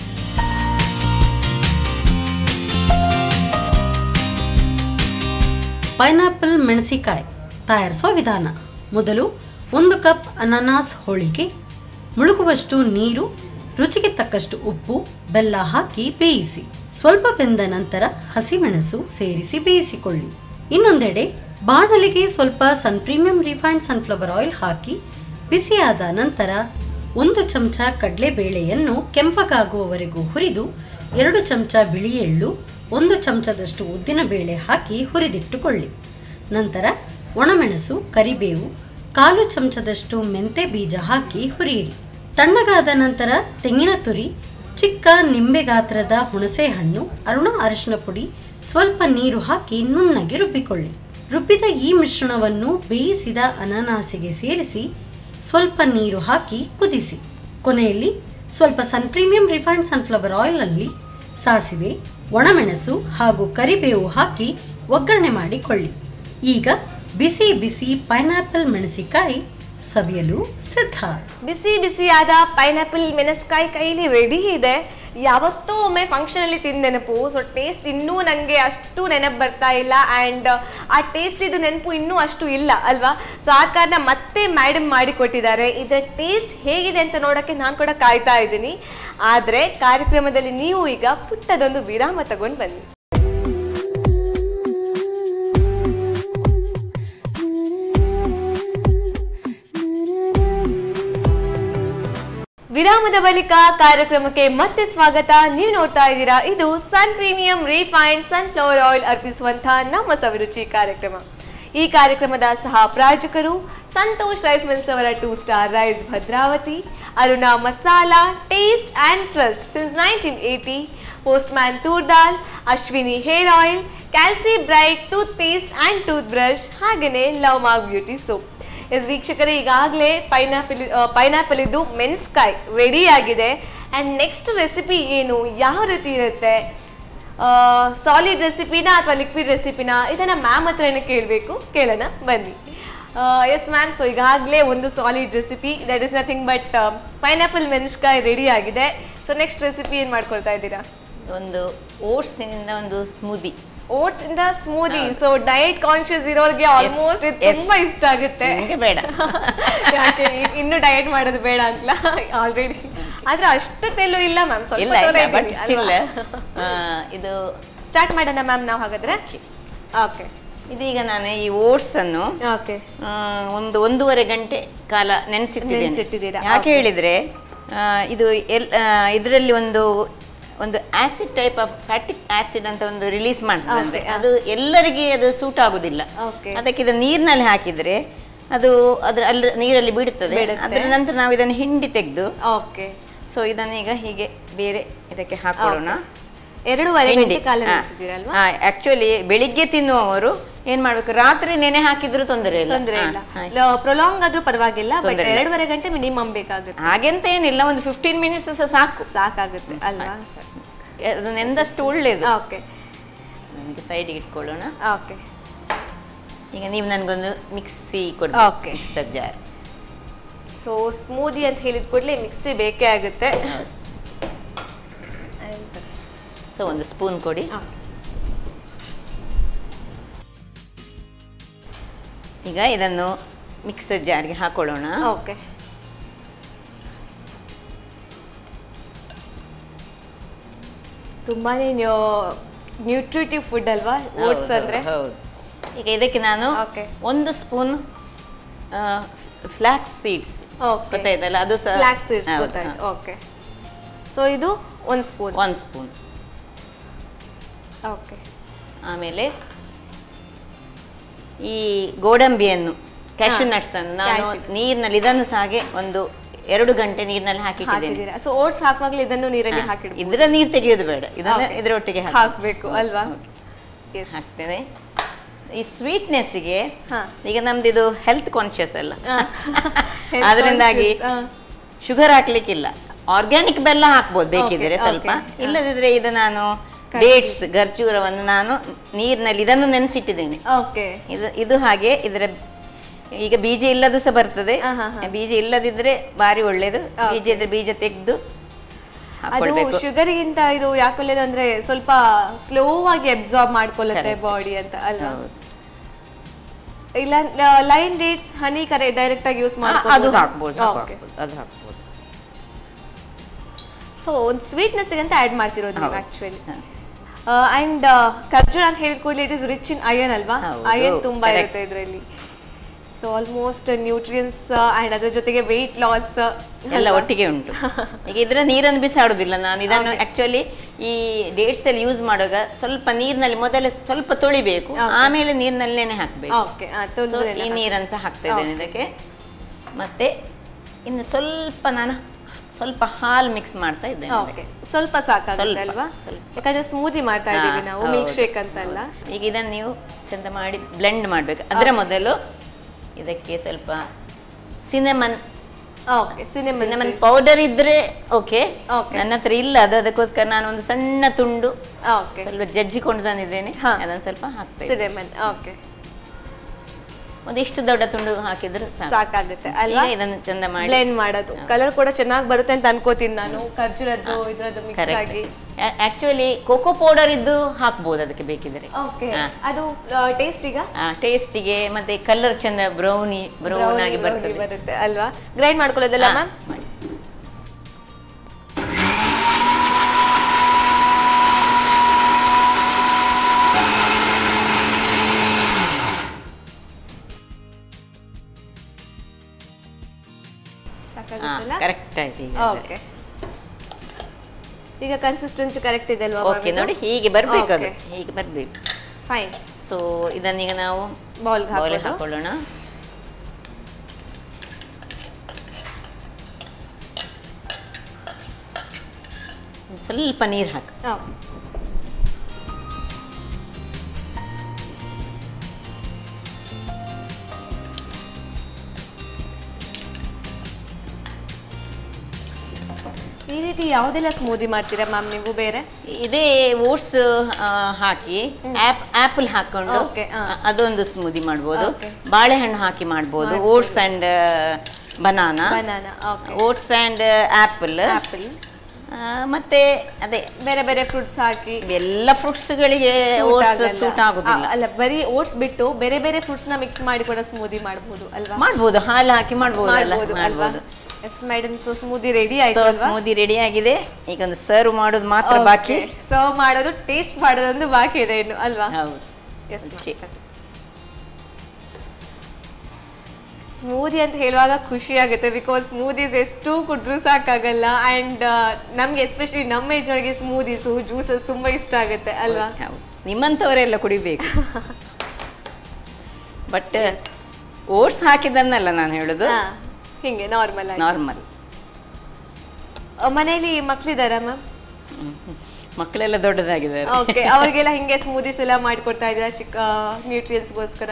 [SPEAKER 2] ಪೈನಾಪಲ್ ಮೆಣಸಿಕಾಯಿ ತಯಾರಿಸುವ ವಿಧಾನ ಮೊದಲು ಒಂದು ಕಪ್ ಅನಾನಾಸ್ ಹೋಳಿಗೆ ಮುಳುಗುವಷ್ಟು ನೀರು ರುಚಿಗೆ ತಕ್ಕಷ್ಟು ಉಪ್ಪು ಬೆಲ್ಲ ಹಾಕಿ ಬೇಯಿಸಿ ಸ್ವಲ್ಪ ಬೆಂದ ನಂತರ ಹಸಿಮೆಣಸು ಸೇರಿಸಿ ಬೇಯಿಸಿಕೊಳ್ಳಿ ಇನ್ನೊಂದೆಡೆ ಬಾಣಲಿಗೆ ಸ್ವಲ್ಪ Sun premium refined sunflower oil ಹಾಕಿ ಬಿಸಿಯಾದ ನಂತರ ಒಂದು ಚಮಚ ಕಡಲೆಬೇಳೆಯನ್ನು ಕೆಂಪಗಾಗುವವರೆಗೂ ಹುರಿದು ಎರಡು ಚಮಚ ಬಿಳಿ ಎಳ್ಳು ಒಂದು ಚಮಚದಷ್ಟು ಉದ್ದಿನ ಬೇಳೆ ಹಾಕಿ ಹುರಿದಿಟ್ಟುಕೊಳ್ಳಿ ನಂತರ ಒಣಮೆಣಸು ಕರಿಬೇವು ಕಾಲು ಚಮಚದಷ್ಟು ಮೆಂತೆ ಬೀಜ ಹಾಕಿ ಹುರಿಯಿರಿ ತಣ್ಣಗಾದ ನಂತರ ತೆಂಗಿನ ತುರಿ ಚಿಕ್ಕ ನಿಂಬೆ ಗಾತ್ರದ ಹುಣಸೆ ಹಣ್ಣು ಅರುಣ ಅರಿಶಿನ ಪುಡಿ ಸ್ವಲ್ಪ ನೀರು ಹಾಕಿ ನುಣ್ಣಗೆ ರುಬ್ಬಿಕೊಳ್ಳಿ ರುಬ್ಬಿದ ಈ ಮಿಶ್ರಣವನ್ನು ಬೇಯಿಸಿದ ಅನಾನಾಸಿಗೆ ಸೇರಿಸಿ ಸ್ವಲ್ಪ ನೀರು ಹಾಕಿ ಕುದಿಸಿ ಕೊನೆಯಲ್ಲಿ ಸ್ವಲ್ಪ ಸನ್ ಪ್ರೀಮಿಯಂ ರಿಫೈನ್ಡ್ ಸನ್ಫ್ಲವರ್ ಆಯಿಲ್ನಲ್ಲಿ ಸಾಸಿವೆ ಒಣಮೆಣಸು ಹಾಗೂ ಕರಿಬೇವು ಹಾಕಿ ಒಗ್ಗರಣೆ ಮಾಡಿಕೊಳ್ಳಿ ಈಗ ಬಿಸಿ ಬಿಸಿ ಪೈನಾಪಲ್ ಮೆಣಸಿಕಾಯಿ ಸವಿಯಲು ಸಿದ್ಧ
[SPEAKER 4] ಬಿಸಿ ಬಿಸಿಯಾದ ಪೈನಾಪಲ್ ಮೆಣಸ್ಕಾಯಿ ಕೈಲಿ ರೆಡಿ ಇದೆ ಯಾವತ್ತೂ ಒಮ್ಮೆ ಫಂಕ್ಷನ್ ಅಲ್ಲಿ ತಿಂದ ನೆನಪು ಸೊ ಟೇಸ್ಟ್ ಇನ್ನೂ ನನಗೆ ಅಷ್ಟು ನೆನಪು ಬರ್ತಾ ಇಲ್ಲ ಆ್ಯಂಡ್ ಆ ಟೇಸ್ಟ್ ಇದು ನೆನಪು ಇನ್ನೂ ಅಷ್ಟು ಇಲ್ಲ ಅಲ್ವಾ ಸೊ ಆ ಕಾರಣ ಮತ್ತೆ ಮ್ಯಾಡಮ್ ಮಾಡಿ ಕೊಟ್ಟಿದ್ದಾರೆ ಇದರ ಟೇಸ್ಟ್ ಹೇಗಿದೆ ಅಂತ ನೋಡೋಕ್ಕೆ ನಾನು ಕೂಡ ಕಾಯ್ತಾ ಇದ್ದೀನಿ ಆದರೆ ಕಾರ್ಯಕ್ರಮದಲ್ಲಿ ನೀವು ಈಗ ಪುಟ್ಟದೊಂದು ವಿರಾಮ ತಗೊಂಡು ಬನ್ನಿ ವಿರಾಮದ ಬಳಿಕ ಕಾರ್ಯಕ್ರಮಕ್ಕೆ ಮತ್ತೆ ಸ್ವಾಗತ ನೀವು ನೋಡ್ತಾ ಇದ್ದೀರಾ ಇದು Sun premium refined sunflower oil ಅರ್ಪಿಸುವಂತಹ ನಮ್ಮ ಸವಿರುಚಿ ಕಾರ್ಯಕ್ರಮ ಈ ಕಾರ್ಯಕ್ರಮದ ಸಹ ಪ್ರಾಯೋಜಕರು ಸಂತೋಷ್ ರೈಸ್ ಮಿಲ್ಸ್ ಅವರ two star rice Bhadravati Aruna masala taste and trust since nineteen eighty Postman toor dal Ashwini hair oil ಕ್ಯಾಲ್ಸಿ bright toothpaste and toothbrush ಹಾಗೆಯೇ love mark beauty soap yes ವೀಕ್ಷಕರೇ ಈಗಾಗಲೇ ಪೈನಾಪಲ್ ಪೈನಾಪಲ್ ಇದ್ದು ಮೆಣಸ್ಕಾಯಿ ರೆಡಿ ಆಗಿದೆ ಆ್ಯಂಡ್ ನೆಕ್ಸ್ಟ್ ರೆಸಿಪಿ ಏನು ಯಾವ ರೀತಿ ಇರುತ್ತೆ ಸಾಲಿಡ್ ರೆಸಿಪಿನ ಅಥವಾ ಲಿಕ್ವಿಡ್ ರೆಸಿಪಿನ ಇದನ್ನು ಮ್ಯಾಮ್ ಹತ್ರನೇ ಕೇಳಬೇಕು ಕೇಳೋಣ ಬನ್ನಿ ಎಸ್ ಮ್ಯಾಮ್ ಸೊ ಈಗಾಗಲೇ ಒಂದು solid recipe that is nothing but pineapple ಮೆಣಸ್ಕಾಯಿ ರೆಡಿ ಆಗಿದೆ ಸೊ ನೆಕ್ಸ್ಟ್ ರೆಸಿಪಿ ಏನು ಮಾಡ್ಕೊಳ್ತಾ ಇದ್ದೀರಾ
[SPEAKER 5] ಒಂದು ಓಟ್ಸಿನಿಂದ ಒಂದು ಸ್ಮೂದಿ
[SPEAKER 4] ಓಟ್ಸ್ ಇಂದ ಸ್ಮೂದಿ ಸೊ ಡಯಟ್ ಕಾನ್ಶಿಯಸ್ ಇರೋರಿಗೆ ಆಲ್ಮೋಸ್ಟ್ ಇದು
[SPEAKER 5] yes.
[SPEAKER 4] ತುಂಬಾ ಇಷ್ಟ ಆಗುತ್ತೆ
[SPEAKER 5] ನಿಮ್ಗೆ ಬೇಡ.
[SPEAKER 4] ಯಾಕೆ ಇ- ಇನ್ನು ಡಯಟ್ ಮಾಡೋದು ಬೇಡ ಅಂತ ಆಲ್ರೆಡಿ ಆದ್ರೆ ಅಷ್ಟು ತೆಲ್ಲು ಇಲ್ಲ ಮ್ಯಾಮ್
[SPEAKER 5] ಇಲ್ಲ ಇಲ್ಲ ಬಟ್ ಸ್ಟಿಲ್ ಇದು
[SPEAKER 4] ಸ್ಟಾರ್ಟ್ ಮಾಡೋಣ ಮ್ಯಾಮ್ ನಾವು ಹಾಗಾದ್ರೆ ಓಕೆ
[SPEAKER 5] ಇದೀಗ ನಾನು ಈ ಓಟ್ಸ್ ಅನ್ನು
[SPEAKER 4] ಓಕೆ
[SPEAKER 5] ಆ, ಒಂದು ಒಂದೂವರೆ ಗಂಟೆ ಕಾಲ ನೆನೆಸಿಟ್ಟಿದ್ದೇನೆ
[SPEAKER 4] ನೆನ್ಸಿಟ್ಟಿದ್ದೀರಾ?
[SPEAKER 5] ಯಾಕೆ
[SPEAKER 4] Okay.
[SPEAKER 5] ಹೇಳಿದ್ರೆ ಆ, ಇದು ಎಲ್ ಇದರಲ್ಲಿ ಒಂದು ಒಂದು acid type of fatty acid ಅಂತ ಒಂದು ರಿಲೀಸ್ ಮಾಡ್ತದೆ
[SPEAKER 4] Okay, ಆ.
[SPEAKER 5] ಅದು ಎಲ್ಲರಿಗೆ ಅದು ಸೂಟ್ ಆಗುದಿಲ್ಲ
[SPEAKER 4] Okay.
[SPEAKER 5] ಅದಕ್ಕೆ ಇದು ನೀರಿನಲ್ಲಿ ಹಾಕಿದ್ರೆ ಅದು ಅದ್ರ ಅಲ್ಲಿ ನೀರಲ್ಲಿ ಬಿಡುತ್ತದೆ
[SPEAKER 4] ಬಿಡುತ್ತೆ.
[SPEAKER 5] ಅದರ ನಂತರ ನಾವು ಇದನ್ನು ಹಿಂಡಿ ತೆಗೆದು
[SPEAKER 4] ಓಕೆ
[SPEAKER 5] ಸೊ ಇದನ್ನೀಗ ಹೀಗೆ ಬೇರೆ ಇದಕ್ಕೆ ಹಾಕೊಳ್ಳೋಣ
[SPEAKER 4] ಎರಡೂವರೆ ಗಂಟೆ ಕಾಲ ನೆನೆಸಿದ್ದೀರಲ್ವಾ
[SPEAKER 5] ಆಕ್ಚುಲಿ ಬೆಳಿಗ್ಗೆ ತಿನ್ನುವವರು ಏನ್ ಮಾಡ್ಬೇಕು ರಾತ್ರಿ ನೆನೆ ಹಾಕಿದ್ರು ತೊಂದರೆ ಇಲ್ಲ
[SPEAKER 4] ತೊಂದರೆ
[SPEAKER 5] ಹಾ,
[SPEAKER 4] ಇಲ್ಲ
[SPEAKER 5] ಹಾ.
[SPEAKER 4] ಪ್ರೊಲಾಂಗ್ ಆದ್ರೂ ಪರವಾಗಿಲ್ಲ ಬಟ್
[SPEAKER 5] ತೊಂದ್ರೆ ಇಲ್ಲ.
[SPEAKER 4] ಎರಡೂವರೆ ಗಂಟೆ ಮಿನಿಮಮ್ ಬೇಕಾಗುತ್ತೆ
[SPEAKER 5] ಹಾಗೆಂತ ಏನಿಲ್ಲ ಒಂದು ಫಿಫ್ಟೀನ್ ಮಿನಿಟ್ಸ್ ಸಹ ಸಾಕು
[SPEAKER 4] ಸಾಕಾಗುತ್ತೆ ಅಲ್ವಾ
[SPEAKER 5] ಅದು ನೆಂದಷ್ಟು ಒಳ್ಳೇದು
[SPEAKER 4] ಓಕೆ
[SPEAKER 5] ನನಗೆ ಸೈಡಿಗೆ ಇಟ್ಕೊಳ್ಳೋಣ
[SPEAKER 4] ಓಕೆ
[SPEAKER 5] ಈಗ ನೀವು ನನಗೊಂದು ಮಿಕ್ಸಿ ಕೊಡಿ
[SPEAKER 4] Okay.
[SPEAKER 5] Mixer jar
[SPEAKER 4] so smoothie ಅಂತ ಹೇಳಿದ ಕೂಡಲೇ ಮಿಕ್ಸಿ ಬೇಕೇ ಆಗುತ್ತೆ
[SPEAKER 5] ಸೊ ಒಂದು ಸ್ಪೂನ್ ಕೊಡಿ
[SPEAKER 4] ಹಾ.
[SPEAKER 5] ಈಗ ಇದನ್ನು ಮಿಕ್ಸರ್ ಜಾರ್ಗೆ ಹಾಕೊಳ್ಳೋಣ
[SPEAKER 4] ಓಕೆ ತುಂಬಾನೇ ನ್ಯೂಟ್ರಿಟಿವ್ ಫುಡ್ ಅಲ್ವಾ ಓಟ್ಸ್
[SPEAKER 5] ಹೌದು,
[SPEAKER 4] ಅಂದ್ರೆ
[SPEAKER 5] ಹೌದು ಈಗ ಇದಕ್ಕೆ ನಾನು
[SPEAKER 4] Okay.
[SPEAKER 5] ಒಂದು ಸ್ಪೂನ್ ಫ್ಲಾಕ್ಸ್ ಸೀಡ್ಸ್
[SPEAKER 4] Okay.
[SPEAKER 5] ಗೊತ್ತಾಯ್ತಲ್ಲ ಅದು ಸಹ
[SPEAKER 4] ಫ್ಲಾಕ್ಸ್ ಸೀಡ್ಸ್
[SPEAKER 5] ಹೌದು,
[SPEAKER 4] ಗೊತ್ತಾಯ್ತು
[SPEAKER 5] ಹಾ.
[SPEAKER 4] ಓಕೆ ಸೊ ಇದು ಒಂದು ಸ್ಪೂನ್
[SPEAKER 5] ಒಂದು ಸ್ಪೂನ್
[SPEAKER 4] ಓಕೆ
[SPEAKER 5] ಆಮೇಲೆ ಈ ಗೋಡಂಬಿಯನ್ನು ಕ್ಯಾಶ್ಯೂ ನಟ್ಸ್ ಅನ್ನು ನಾನು
[SPEAKER 4] Cashew.
[SPEAKER 5] ನೀರಿನಲ್ಲಿ ಇದನ್ನು ಸಹ ಹಾಗೆ ಒಂದು ಎರಡು ಗಂಟೆ ನೀರಿನಲ್ಲಿ ಹಾಕಿಟ್ಟಿದ್ದೇನೆ
[SPEAKER 4] ಹಾಕಿದ್ದೀರಾ ಸೊ ಓಟ್ಸ್ ಹಾಕುವಾಗಲೇ ಇದನ್ನು ನೀರಲ್ಲಿ ಹಾಕಿಡ್ಬೋದು
[SPEAKER 5] ಇದರ ನೀರು ತೆಗೆಯೋದು ಬೇಡ ಇದನ್ನ
[SPEAKER 4] Okay.
[SPEAKER 5] ಇದರೊಟ್ಟಿಗೆ ಹಾಕಿ.
[SPEAKER 4] ಹಾಕ್ಬೇಕು ಅಲ್ವಾ?
[SPEAKER 5] Okay. ಹಾಕ್ತೇನೆ ಈ ಸ್ವೀಟ್ನೆಸ್ಗೆ
[SPEAKER 4] ಹಾ.
[SPEAKER 5] ಈಗ ನಮ್ದು ಇದು ಹೆಲ್ತ್ ಕಾನ್ಶಿಯಸ್ ಅಲ್ಲ
[SPEAKER 4] ಹಾ. Health
[SPEAKER 5] ಅದರಿಂದಾಗಿ
[SPEAKER 4] conscious, ಹಾ.
[SPEAKER 5] ಶುಗರ್ ಹಾಕ್ಲಿಕ್ಕಿಲ್ಲ ಆರ್ಗ್ಯಾನಿಕ್ ಬೆಲ್ಲ ಹಾಕ್ಬೋದು ಬೇಕಿದ್ರೆ
[SPEAKER 4] Okay,
[SPEAKER 5] ಸ್ವಲ್ಪ
[SPEAKER 4] okay. ಹಾ.
[SPEAKER 5] ಇಲ್ಲದಿದ್ರೆ ಇದು ನಾನು ಡೇಟ್ಸ್ ಗರ್ಜೂರವನ್ನು ನಾನು ನೀರಿನಲ್ಲಿ ಇದನ್ನು ನೆನೆಸಿಟ್ಟಿದ್ದೇನೆ
[SPEAKER 4] ಓಕೆ
[SPEAKER 5] ಇದು ಇದು ಹಾಗೆ ಇದರ ಈಗ ಬೀಜ ಇಲ್ಲದು ಸಹ ಬರ್ತದೆ
[SPEAKER 4] ಹಾ, ಹಾ, ಹಾ.
[SPEAKER 5] ಬೀಜ ಇಲ್ಲದಿದ್ರೆ ಬಾರಿ ಒಳ್ಳೇದು ಬೀಜ ಇದ್ರೆ ಬೀಜ ತೆಗೆದು
[SPEAKER 4] ಅದು
[SPEAKER 5] ಹಾಕೊಳ್ಬೇಕು
[SPEAKER 4] ಶುಗರ್ಗಿಂತ ಇದು ಯಾಕೆ ಒಳ್ಳೇದು ಅಂದ್ರೆ ಸ್ವಲ್ಪ ಸ್ಲೋ ಆಗಿ ಅಬ್ಸಾರ್ಬ್ ಮಾಡ್ಕೊಳ್ಳುತ್ತೆ
[SPEAKER 5] Correct.
[SPEAKER 4] ಬಾಡಿ ಅಂತ ಅಲ್ವಾ
[SPEAKER 5] ಹೌದು.
[SPEAKER 4] ಇಲ್ಲ ಲೈನ್ ಡೇಟ್ಸ್ ಹನಿ ಕರೆ ಡೈರೆಕ್ಟ್ ಆಗಿ ಯೂಸ್
[SPEAKER 5] ಆ, ಅದು
[SPEAKER 4] ಮಾಡ್ಬೋದು
[SPEAKER 5] ಹಾಕ್ಬೋದು ಅದು
[SPEAKER 4] ಓಕೆ
[SPEAKER 5] ಹಾಕ್ಬೋದು, ಅದು ಹಾಕ್ಬೋದು
[SPEAKER 4] ಸೊ ಒಂದು ಸ್ವೀಟ್ನೆಸ್ಗೆ ಅಂತ ಆ್ಯಡ್ ಮಾಡ್ತಿರೋದು ನೀವು
[SPEAKER 5] ಹೌದು.
[SPEAKER 4] ಆ್ಯಕ್ಚುಲಿ
[SPEAKER 5] ಹಾ.
[SPEAKER 4] ಅಂಡ್ ಖರ್ಜೂರ ಅಂತ ಹೇಳಿದ ಕೂಡಲೇ it is rich in iron ಅಲ್ವಾ
[SPEAKER 5] ಹೌದು,
[SPEAKER 4] ಅಯನ್ ತುಂಬಾ
[SPEAKER 5] correct.
[SPEAKER 4] ಇರುತ್ತೆ ಇದರಲ್ಲಿ ಸೊ ಆಲ್ಮೋಸ್ಟ್ ನ್ಯೂಟ್ರಿಯನ್ಸ್ ಅಂಡ್ ಅದ್ರ ಜೊತೆಗೆ ವೆಯ್ಟ್ ಲಾಸ್
[SPEAKER 5] ಎಲ್ಲ ಒಟ್ಟಿಗೆ ಉಂಟು ಈಗ ಇದ್ರ ನೀರನ್ನು ಬಿಸಾಡುದಿಲ್ಲ ನಾನು ಇದನ್ನು ಆಕ್ಚುಲಿ ಈ ಡೇಟ್ಸ್ ಅಲ್ಲಿ ಯೂಸ್ ಮಾಡುವಾಗ ಸ್ವಲ್ಪ ನೀರಿನಲ್ಲಿ ಮೊದಲೇ ಸ್ವಲ್ಪ ತೊಳಿಬೇಕು ಆಮೇಲೆ ನೀರಿನಲ್ಲಿ ನೆನೆ ಹಾಕ್ಬೇಕು
[SPEAKER 4] ಓಕೆ
[SPEAKER 5] So, ಈ ನೀರನ್ನು ಸಹ ಹಾಕ್ತಾ ಇದ್ದೇನೆ ಇದಕ್ಕೆ ಮತ್ತೆ ಇನ್ನು ಸ್ವಲ್ಪ ನಾನು ಸ್ವಲ್ಪ ಹಾಲು ಮಿಕ್ಸ್ ಮಾಡ್ತಾ ಇದ್ದೇನೆ
[SPEAKER 4] ಓಕೆ ಸ್ವಲ್ಪ ಸಾಕಾಗುತ್ತೆ
[SPEAKER 5] ಸ್ವಲ್ಪ,
[SPEAKER 4] ಅಲ್ವಾ
[SPEAKER 5] ಸ್ವಲ್ಪ.
[SPEAKER 4] ಯಾಕಂದ್ರೆ ಸ್ಮೂದಿ ಮಾಡ್ತಾ ಇದ್ದೀವಿ
[SPEAKER 5] ಹಾ,
[SPEAKER 4] ನಾವು
[SPEAKER 5] ಹೌದು,
[SPEAKER 4] ಮಿಲ್ಕ್ ಶೇಕ್ ಅಂತಲ್ಲ
[SPEAKER 5] ಹೌದು. ಈಗ ಇದನ್ನು ನೀವು ಚಂದ ಮಾಡಿ ಬ್ಲೆಂಡ್ ಮಾಡಬೇಕು ಅದರ ಮೊದಲು ಇದಕ್ಕೆ ಸ್ವಲ್ಪ cinnamon
[SPEAKER 4] okay cinema
[SPEAKER 5] cinnamon powder ಇದ್ರೆ ಓಕೆ
[SPEAKER 4] Okay.
[SPEAKER 5] ನನ್ನ ಹತ್ರ ಇಲ್ಲ ಅದು ಅದಕ್ಕೋಸ್ಕರ ನಾನು ಒಂದು ಸಣ್ಣ ತುಂಡು
[SPEAKER 4] ಓಕೆ
[SPEAKER 5] ಸ್ವಲ್ಪ ಜಜ್ಜಿಕೊಂಡು ತಂದಿದ್ದೇನೆ
[SPEAKER 4] ಹಾ.
[SPEAKER 5] ಅದನ್ನು ಸ್ವಲ್ಪ ಹಾಕ್ತಾ ಇದ್ದೇನೆ.
[SPEAKER 4] ಸಿನಿಮನ್ ಓಕೆ
[SPEAKER 5] ಒಂದು ಇಷ್ಟು ದೊಡ್ಡ ತುಂಡು ಹಾಕಿದ್ರೆ ಸಾಕು
[SPEAKER 4] ಸಾಕಾಗುತ್ತೆ ಅಲ್ವಾ
[SPEAKER 5] ಈಗ ಇದನ್ನು ಚಂದ ಮಾಡಿ
[SPEAKER 4] ಬ್ಲೆಂಡ್ ಮಾಡೋದು ಕಲರ್ ಕೂಡ ಚೆನ್ನಾಗಿ ಬರುತ್ತೆ ಅಂತ ಅನ್ಕೋತೀನಿ ನಾನು ಖರ್ಜೂರದ್ದು ಇದ್ರದ್ದು ಮಿಕ್ಸ್
[SPEAKER 5] ಕರೆಕ್ಟ್
[SPEAKER 4] ಆಗಿ
[SPEAKER 5] ಆಕ್ಚುಲಿ ಕೋಕೋ ಪೌಡರ್ ಇದ್ದು ಹಾಕ್ಬೋದು ಅದಕ್ಕೆ ಬೇಕಿದ್ರೆ
[SPEAKER 4] ಓಕೆ
[SPEAKER 5] ಹಾ.
[SPEAKER 4] ಅದು ಟೇಸ್ಟ್ ಈಗ
[SPEAKER 5] ಟೇಸ್ಟಿಗೆ ಮತ್ತೆ ಕಲರ್ ಚಂದ ಬ್ರೌನಿ ಬ್ರೌನ್ ಆಗಿ
[SPEAKER 4] brownie
[SPEAKER 5] ಬರ್ತದೆ
[SPEAKER 4] ಬರುತ್ತೆ ಅಲ್ವಾ ಗ್ರೈಂಡ್ ಮಾಡ್ಕೊಳ್ಳೋದಲ್ಲ
[SPEAKER 5] ಹಾ,
[SPEAKER 4] ಮ್ಯಾಮ್
[SPEAKER 5] ಮಾಡಿ.
[SPEAKER 4] ಸಾಕಾಗುತ್ತಲ್ಲ
[SPEAKER 5] ಕರೆಕ್ಟ್ ಆಯ್ತು ಈಗ
[SPEAKER 4] ಓಕೆ ಈಗ ಕನ್ಸಿಸ್ಟೆನ್ಸಿ ಕರೆಕ್ಟ್ ಇದೆ ಅಲ್ವಾ
[SPEAKER 5] ಓಕೆ ನೋಡಿ ಹೀಗೆ ಬರ್ಬೇಕು ಅದು
[SPEAKER 4] Okay.
[SPEAKER 5] ಹೀಗೆ ಬರ್ಬೇಕು
[SPEAKER 4] ಫೈನ್
[SPEAKER 5] ಸೊ ಇದನ್ನೀಗ ನಾವು
[SPEAKER 4] ಬೌಲ್ಗೆ
[SPEAKER 5] ಬೌಲ್
[SPEAKER 4] ಹಾಕೋದು
[SPEAKER 5] ಹಾಕೊಳ್ಳೋಣ ಸ್ವಲ್ಪ ನೀರು ಹಾಕು
[SPEAKER 4] ಓಕೆ ಈ ರೀತಿ ಯಾವುದೆಲ್ಲ ಸ್ಮೂದಿ ಮಾಡ್ತೀರಾ ಮ್ಯಾಮ್ ನೀವು ಬೇರೆ
[SPEAKER 5] ಇದೇ ಓಟ್ಸ್ ಹಾಕಿ ಆಪಲ್ ಹಾಕೊಂಡು
[SPEAKER 4] Okay, ಆ.
[SPEAKER 5] ಅ- ಅದೊಂದು ಸ್ಮೂದಿ ಮಾಡ್ಬೋದು
[SPEAKER 4] Okay.
[SPEAKER 5] ಬಾಳೆಹಣ್ಣು ಹಾಕಿ ಮಾಡ್ಬೋದು oats and banana
[SPEAKER 4] banana okay
[SPEAKER 5] oats and apple
[SPEAKER 4] apple
[SPEAKER 5] ಮತ್ತೆ ಅದೇ
[SPEAKER 4] ಬೇರೆ ಬೇರೆ ಫ್ರೂಟ್ಸ್ ಹಾಕಿ
[SPEAKER 5] ಎಲ್ಲ ಫ್ರೂಟ್ಸ್ಗಳಿಗೆ
[SPEAKER 4] suit
[SPEAKER 5] ಓಟ್ಸ್
[SPEAKER 4] ಆಗಲ್ಲ.
[SPEAKER 5] ಸೂಟ್ ಆಗುದಿಲ್ಲ
[SPEAKER 4] ಆ, ಅಲ್ಲ ಬರೀ ಓಟ್ಸ್ ಬಿಟ್ಟು ಬೇರೆ ಬೇರೆ ಫ್ರೂಟ್ಸ್ ನ ಮಿಕ್ಸ್ ಮಾಡಿ ಕೂಡ ಸ್ಮೂದಿ ಮಾಡಬಹುದು ಅಲ್ವಾ
[SPEAKER 5] ಮಾಡ್ಬೋದು ಹಾಲು ಹಾಕಿ ಮಾಡ್ಬೋದು ಅಲ್ಲ
[SPEAKER 4] ಮಾಡ್ಬೋದು ಅಲ್ವಾ
[SPEAKER 5] ಮಾಡ್ಬೋದು
[SPEAKER 4] yes madam so smoothie ready
[SPEAKER 5] so
[SPEAKER 4] ಆಯ್ತು ಅಲ್ವಾ
[SPEAKER 5] ಸ್ಮೂದಿ ರೆಡಿ ಆಗಿದೆ ಈಗ ಒಂದು ಸರ್ವ್ ಮಾಡೋದು ಮಾತ್ರ ಬಾಕಿ
[SPEAKER 4] ಸರ್ವ್ ಮಾಡೋದು ಟೇಸ್ಟ್ ಮಾಡೋದೊಂದು ಬಾಕಿ ಇದೆ ಇನ್ನು ಅಲ್ವಾ
[SPEAKER 5] ಹೌದು
[SPEAKER 4] ಎಸ್
[SPEAKER 5] Okay.
[SPEAKER 4] ಸ್ಮೂದಿ ಅಂತ ಹೇಳುವಾಗ ಖುಷಿ ಆಗುತ್ತೆ ಬಿಕಾಸ್ ಸ್ಮೂದೀಸ್ ಎಷ್ಟು ಕುಟ್ರು ಸಾಕಾಗಲ್ಲ ಅಂಡ್ ನಮ್ಗೆ ಎಸ್ಪೆಷಲಿ ನಮ್ಮ ಏಜ್ ಒಳಗೆ ಸ್ಮೂದೀಸು ಜ್ಯೂಸಸ್ ತುಂಬಾ ಇಷ್ಟ ಆಗುತ್ತೆ ಅಲ್ವಾ
[SPEAKER 5] ಹೌದು ನಿಮ್ಮಂಥವರೆಲ್ಲ ಕುಡಿಬೇಕು ಬಟ್ ಓಟ್ಸ್ ಹಾಕಿದ್ದನ್ನಲ್ಲ ನಾನು ಹೇಳುದು
[SPEAKER 4] ಹಾ, ಹಿಂಗೆ ನಾರ್ಮಲ್ ಆಗಿ
[SPEAKER 5] ನಾರ್ಮಲ್
[SPEAKER 4] ಆ, ಮನೇಲಿ ಮಕ್ಳಿದಾರ ಮ್ಯಾಮ್
[SPEAKER 5] ಮಕ್ಕಳೆಲ್ಲ ದೊಡ್ಡದಾಗಿದ್ದಾರೆ
[SPEAKER 4] ಓಕೆ ಅವ್ರಿಗೆಲ್ಲ ಹಿಂಗೆ ಸ್ಮೂದೀಸ್ ಎಲ್ಲ ಮಾಡಿಕೊಡ್ತಾ ಇದ್ದೀರಾ ಚಿಕ್ಕ ನ್ಯೂಟ್ರಿಯನ್ಸ್ಗೋಸ್ಕರ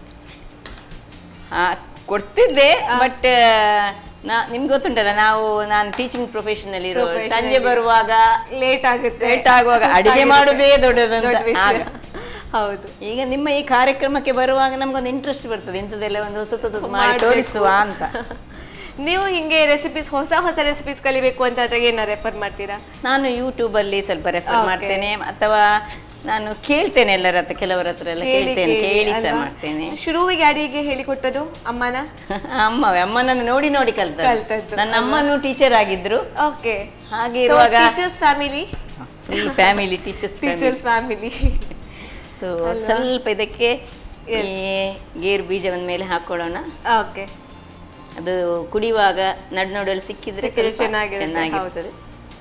[SPEAKER 5] ಆ, ಕೊಡ್ತಿದ್ದೆ ಬಟ್ ನಾ ನಿಮ್ಗೆ ಗೊತ್ತುಂಟಲ್ಲ ನಾವು ನಾನು ಟೀಚಿಂಗ್ ಪ್ರೊಫೆಷನ್ ಅಲ್ಲಿ ಇರೋ
[SPEAKER 4] Profession
[SPEAKER 5] ಸಂಜೆ
[SPEAKER 4] ಅಲ್ಲಿ.
[SPEAKER 5] ಬರುವಾಗ
[SPEAKER 4] ಲೇಟ್ ಆಗುತ್ತೆ
[SPEAKER 5] ಲೇಟ್ ಆಗುವಾಗ ಅಡಿಗೆ ಮಾಡುದೇ ದೊಡ್ಡದಂತ
[SPEAKER 4] ದೊಡ್ಡ ವಿಷಯ.
[SPEAKER 5] ಆಗ.
[SPEAKER 4] ಹೌದು
[SPEAKER 5] ಈಗ ನಿಮ್ಮ ಈ ಕಾರ್ಯಕ್ರಮಕ್ಕೆ ಬರುವಾಗ ನಮ್ಗೊಂದು ಇಂಟ್ರೆಸ್ಟ್ ಬರ್ತದೆ ಇಂಥದ್ದೆಲ್ಲ ಒಂದು ಹೊಸ ಹೊಸದು ಮಾಡಿ
[SPEAKER 4] ಮಾಡ್ಬೇಕು.
[SPEAKER 5] ತೋರಿಸುವ ಅಂತ
[SPEAKER 4] ನೀವು ಹಿಂಗೆ ರೆಸಿಪೀಸ್ ಹೊಸ ಹೊಸ ರೆಸಿಪೀಸ್ ಕಲಿಬೇಕು ಅಂತ ಆದ್ರೆ ಏನ ರೆಫರ್ ಮಾಡ್ತೀರಾ
[SPEAKER 5] ನಾನು ಯೂಟ್ಯೂಬ್ ಅಲ್ಲಿ ಸ್ವಲ್ಪ ರೆಫರ್
[SPEAKER 4] Okay.
[SPEAKER 5] ಮಾಡ್ತೇನೆ ಅಥವಾ ನಾನು ಕೇಳ್ತೇನೆ ಎಲ್ಲರ ಹತ್ರ ಕೆಲವರ ಹತ್ರ ಎಲ್ಲ
[SPEAKER 4] ಕೇಳಿ
[SPEAKER 5] ಕೇಳ್ತೇನೆ
[SPEAKER 4] ಕೇಳಿ,
[SPEAKER 5] ಕೇಳಿ ಸಹ
[SPEAKER 4] ಅಲ್ವಾ?
[SPEAKER 5] ಮಾಡ್ತೇನೆ
[SPEAKER 4] ಶುರುವಿಗೆ ಅಡಿಗೆ ಹೇಳಿಕೊಟ್ಟದು ಅಮ್ಮನ
[SPEAKER 5] ಅಮ್ಮವೇ ಅಮ್ಮನನ್ನು ನೋಡಿ ನೋಡಿ ಕಲ್ತ
[SPEAKER 4] ಕಲ್ತದ್ದು,
[SPEAKER 5] ನನ್ನ ಅಮ್ಮನು ಟೀಚರ್ ಆಗಿದ್ರು
[SPEAKER 4] ಓಕೆ
[SPEAKER 5] ಹಾಗೆ ಇರುವಾಗ
[SPEAKER 4] teachers family
[SPEAKER 5] free family teachers
[SPEAKER 4] teachers family
[SPEAKER 5] so ಸ್ವಲ್ಪ ಇದಕ್ಕೆ ಈ ಗೇರು ಬೀಜವನ್ನ ಮೇಲೆ ಹಾಕೊಳ್ಳೋಣ
[SPEAKER 4] ಓಕೆ
[SPEAKER 5] ಅದು ಕುಡಿಯುವಾಗ ನಡು ನಡುವಲ್ಲಿ ಸಿಕ್ಕಿದ್ರೆ
[SPEAKER 4] ಸಿಕ್ಕಿದ್ರೆ
[SPEAKER 5] ಸ್ವಲ್ಪ
[SPEAKER 4] ಚೆನ್ನಾಗಿರುತ್ತೆ,
[SPEAKER 5] ಚೆನ್ನಾಗಿರ್ತದೆ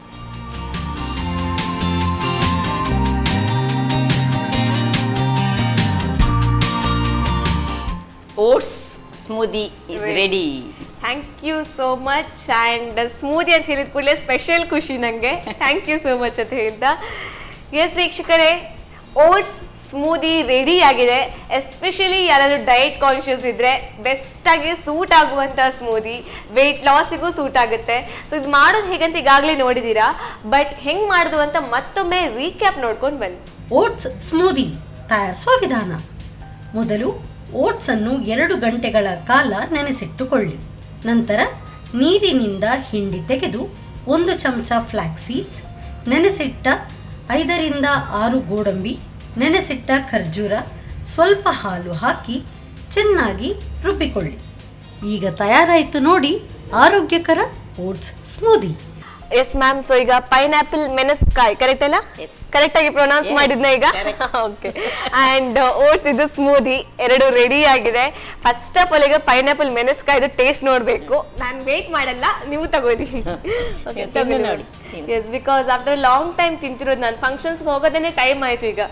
[SPEAKER 5] oats smoothie is
[SPEAKER 4] Ready.
[SPEAKER 5] Ready
[SPEAKER 4] thank you so much and smoothie ಅಂತ ಹೇಳಿದ ಕೂಡಲೇ ಸ್ಪೆಷಲ್ ಖುಷಿ ನನಗೆ ಥ್ಯಾಂಕ್ ಯು ಸೋ ಮಚ್ ಅಂತ ಹೇಳ್ದ ಎಸ್ ವೀಕ್ಷಕರೇ ಓಟ್ಸ್ ಸ್ಮೂದಿ ರೆಡಿ ಆಗಿದೆ ಎಸ್ಪೆಷಲಿ ಯಾರಾದರೂ ಡಯಟ್ ಕಾನ್ಷಿಯಸ್ ಇದ್ದರೆ ಬೆಸ್ಟಾಗಿ ಸೂಟ್ ಆಗುವಂಥ ಸ್ಮೂದಿ ವೆಯ್ಟ್ ಲಾಸಿಗೂ ಸೂಟ್ ಆಗುತ್ತೆ ಸೊ ಇದು ಮಾಡೋದು ಹೇಗಂತ ಈಗಾಗಲೇ ನೋಡಿದ್ದೀರಾ ಬಟ್ ಹೆಂಗೆ ಮಾಡೋದು ಅಂತ ಮತ್ತೊಮ್ಮೆ ರೀಕ್ಯಾಪ್ ನೋಡ್ಕೊಂಡು ಬನ್ನಿ
[SPEAKER 2] ಓಟ್ಸ್ ಸ್ಮೂದಿ ತಯಾರಿಸುವ ವಿಧಾನ ಮೊದಲು ಓಟ್ಸನ್ನು ಎರಡು ಗಂಟೆಗಳ ಕಾಲ ನೆನೆಸಿಟ್ಟುಕೊಳ್ಳಿ ನಂತರ ನೀರಿನಿಂದ ಹಿಂಡಿ ತೆಗೆದು ಒಂದು ಚಮಚ ಫ್ಲ್ಯಾಕ್ ಸೀಡ್ಸ್ ನೆನೆಸಿಟ್ಟ ಐದರಿಂದ ಆರು ಗೋಡಂಬಿ ನೆನೆಸಿಟ್ಟ ಖರ್ಜೂರ ಸ್ವಲ್ಪ ಹಾಲು ಹಾಕಿ ಚೆನ್ನಾಗಿ ರುಬ್ಬಿಕೊಳ್ಳಿ ಈಗ ತಯಾರಾಯಿತು ನೋಡಿ ಆರೋಗ್ಯಕರ oats smoothie
[SPEAKER 4] yes ma'am so ಈಗ ಪೈನಾಪಲ್ ಮೆಣಸ್ಕಾಯಿ ಕರೆಕ್ಟ್ ಅಲ್ಲ
[SPEAKER 5] Yes.
[SPEAKER 4] ಕರೆಕ್ಟ್ ಆಗಿ ಪ್ರೊನೌನ್ಸ್
[SPEAKER 5] Yes,
[SPEAKER 4] ಮಾಡಿದ್ನ ಈಗ
[SPEAKER 5] correct.
[SPEAKER 4] ಓಕೆ ಅಂಡ್ ಓಟ್ಸ್ ಇದು ಸ್ಮೂದಿ ಎರಡು ರೆಡಿ ಆಗಿದೆ ಫಸ್ಟ್ ಆಫ್ ಆಲ್ ಈಗ ಪೈನಾಪಲ್ ಮೆಣಸ್ಕಾಯ್ದು ಟೇಸ್ಟ್ ನೋಡ್ಬೇಕು ನಾನು ವೇಟ್ ಮಾಡಲ್ಲ ನೀವು ತಗೊಳ್ಳಿ
[SPEAKER 5] Okay, ತಿಂದು ನೋಡಿ.
[SPEAKER 4] Yes because after long time ತಿಂತಿರೋದು ನಾನು ಫಂಕ್ಷನ್ಸ್ಗೆ ಹೋಗೋದೇನೆ ಟೈಮ್ ಆಯ್ತು ಈಗ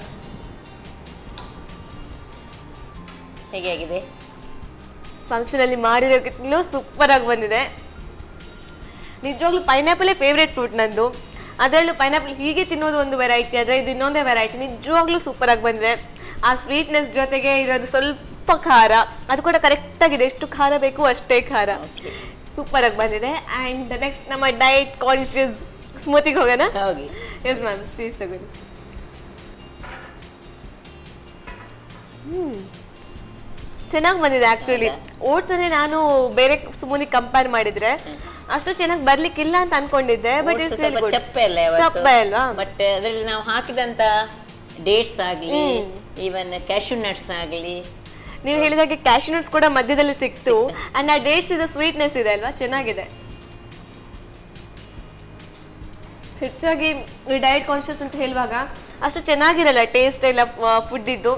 [SPEAKER 5] ಹೇಗೆ ಆಗಿದೆ
[SPEAKER 4] ಫಂಕ್ಷನ್ ಅಲ್ಲಿ ಮಾಡಿರೋಕ್ಕಿಂತಲೂ ಸೂಪರ್ ಆಗಿ ಬಂದಿದೆ ನಿಜವಾಗ್ಲೂ ಪೈನಾಪಲೇ ಫೇವ್ರೆಟ್ ಫ್ರೂಟ್ ನಂದು ಅದರಲ್ಲೂ ಪೈನಾಪಲ್ ಹೀಗೆ ತಿನ್ನೋದು ಒಂದು ವೆರೈಟಿ ಆದರೆ ಇದು ಇನ್ನೊಂದೇ ವೆರೈಟಿ ನಿಜವಾಗ್ಲೂ ಸೂಪರ್ ಆಗಿ ಬಂದಿದೆ ಆ ಸ್ವೀಟ್ನೆಸ್ ಜೊತೆಗೆ ಇರೋದು ಸ್ವಲ್ಪ ಖಾರ ಅದು ಕೂಡ ಕರೆಕ್ಟ್ ಆಗಿದೆ ಎಷ್ಟು ಖಾರ ಬೇಕು ಅಷ್ಟೇ ಖಾರ ಸೂಪರ್ ಆಗಿ ಬಂದಿದೆ ಆ್ಯಂಡ್ ನೆಕ್ಸ್ಟ್ ನಮ್ಮ ಡಯಟ್ ಕಾನ್ಶಿಯಸ್ ಸ್ಮೂತಿಗೆ ಹೋಗೋಣ
[SPEAKER 5] ಹೋಗಿ
[SPEAKER 4] ಎಸ್ ಮ್ಯಾಮ್ ಪ್ಲೀಸ್ ತಗೊಳ್ಳಿ ಚೆನ್ನಾಗಿ ಬಂದಿದೆ ಆಕ್ಚುಲಿ ಓಟ್ಸ್ ಅಂದ್ರೆ ನಾನು ಬೇರೆ ಸುಮ್ಮನೆ ಕಂಪೇರ್ ಮಾಡಿದ್ರೆ ಅಷ್ಟು ಚೆನ್ನಾಗಿ ಬರ್ಲಿಕ್ಕಿಲ್ಲ ಅಂತ ಅನ್ಕೊಂಡಿದ್ದೆ ಬಟ್
[SPEAKER 5] Oats
[SPEAKER 4] ಇಟ್ಸ್
[SPEAKER 5] ಸ್ವಲ್ಪ ಚಪ್ಪೆ ಅಲ್ಲ ಯಾವತ್ತು?
[SPEAKER 4] ಚಪ್ಪೆ ಅಲ್ವಾ
[SPEAKER 5] ಬಟ್ ಅದರಲ್ಲಿ ನಾವು ಹಾಕಿದಂತ ಡೇಟ್ಸ್ ಆಗಲಿ ಈವನ್ ಕ್ಯಾಶು ನಟ್ಸ್ ಆಗಲಿ
[SPEAKER 4] ನೀವು ಹೇಳಿದಾಗೆ ಕ್ಯಾಶ್ ನಟ್ಸ್ ಕೂಡ ಮಧ್ಯದಲ್ಲಿ ಸಿಕ್ತು ಅಂಡ್ ಆ ಡೇಟ್ಸ್ ಇದು ಸ್ವೀಟ್ನೆಸ್ ಇದೆ ಅಲ್ವಾ ಚೆನ್ನಾಗಿದೆ ಹೆಚ್ಚಾಗಿ ಈ ಡಯಟ್ ಕಾನ್ಶಿಯಸ್ ಅಂತ ಹೇಳುವಾಗ ಅಷ್ಟು ಚೆನ್ನಾಗಿರಲ್ಲ ಟೇಸ್ಟ್ ಎಲ್ಲ ಫುಡ್ ಇದ್ದು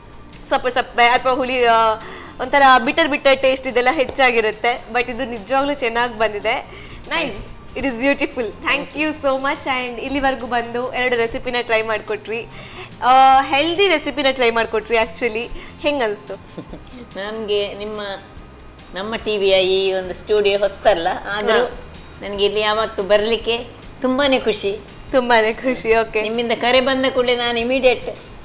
[SPEAKER 4] ಸಪ್ಪೆ ಸಪ್ಪೆ ಅಥವಾ ಹುಳಿ ಆ, ಒಂಥರ ಬಿಟರ್ ಬಿಟರ್ ಟೇಸ್ಟ್ ಇದೆಲ್ಲ ಹೆಚ್ಚಾಗಿರುತ್ತೆ ಬಟ್ ಇದು ನಿಜವಾಗ್ಲೂ ಚೆನ್ನಾಗಿ ಬಂದಿದೆ nice it is beautiful thank you so much and ಇಲ್ಲಿವರೆಗೂ ಬಂದು ಎರಡು ರೆಸಿಪಿನ ಟ್ರೈ ಮಾಡಿಕೊಟ್ರಿ ಹೆಲ್ದಿ ರೆಸಿಪಿನ ಟ್ರೈ ಮಾಡಿಕೊಟ್ರಿ ಆ್ಯಕ್ಚುಲಿ ಹೆಂಗೆ ಅನಿಸ್ತು
[SPEAKER 5] ನಮಗೆ ನಿಮ್ಮ ನಮ್ಮ ಟಿವಿಯ ಈ ಒಂದು ಸ್ಟುಡಿಯೋ ಹೊಸ್ತಲ್ಲ ಆದರೂ ನನಗೆ ಇಲ್ಲಿ ಯಾವತ್ತು ಬರಲಿಕ್ಕೆ ತುಂಬಾನೇ ಖುಷಿ
[SPEAKER 4] ತುಂಬಾನೇ ಖುಷಿ ಓಕೆ
[SPEAKER 5] ನಿಮ್ಮಿಂದ ಕರೆ ಬಂದ ಕೂಡಲೇ ನಾನು ಇಮಿಡಿಯೇಟ್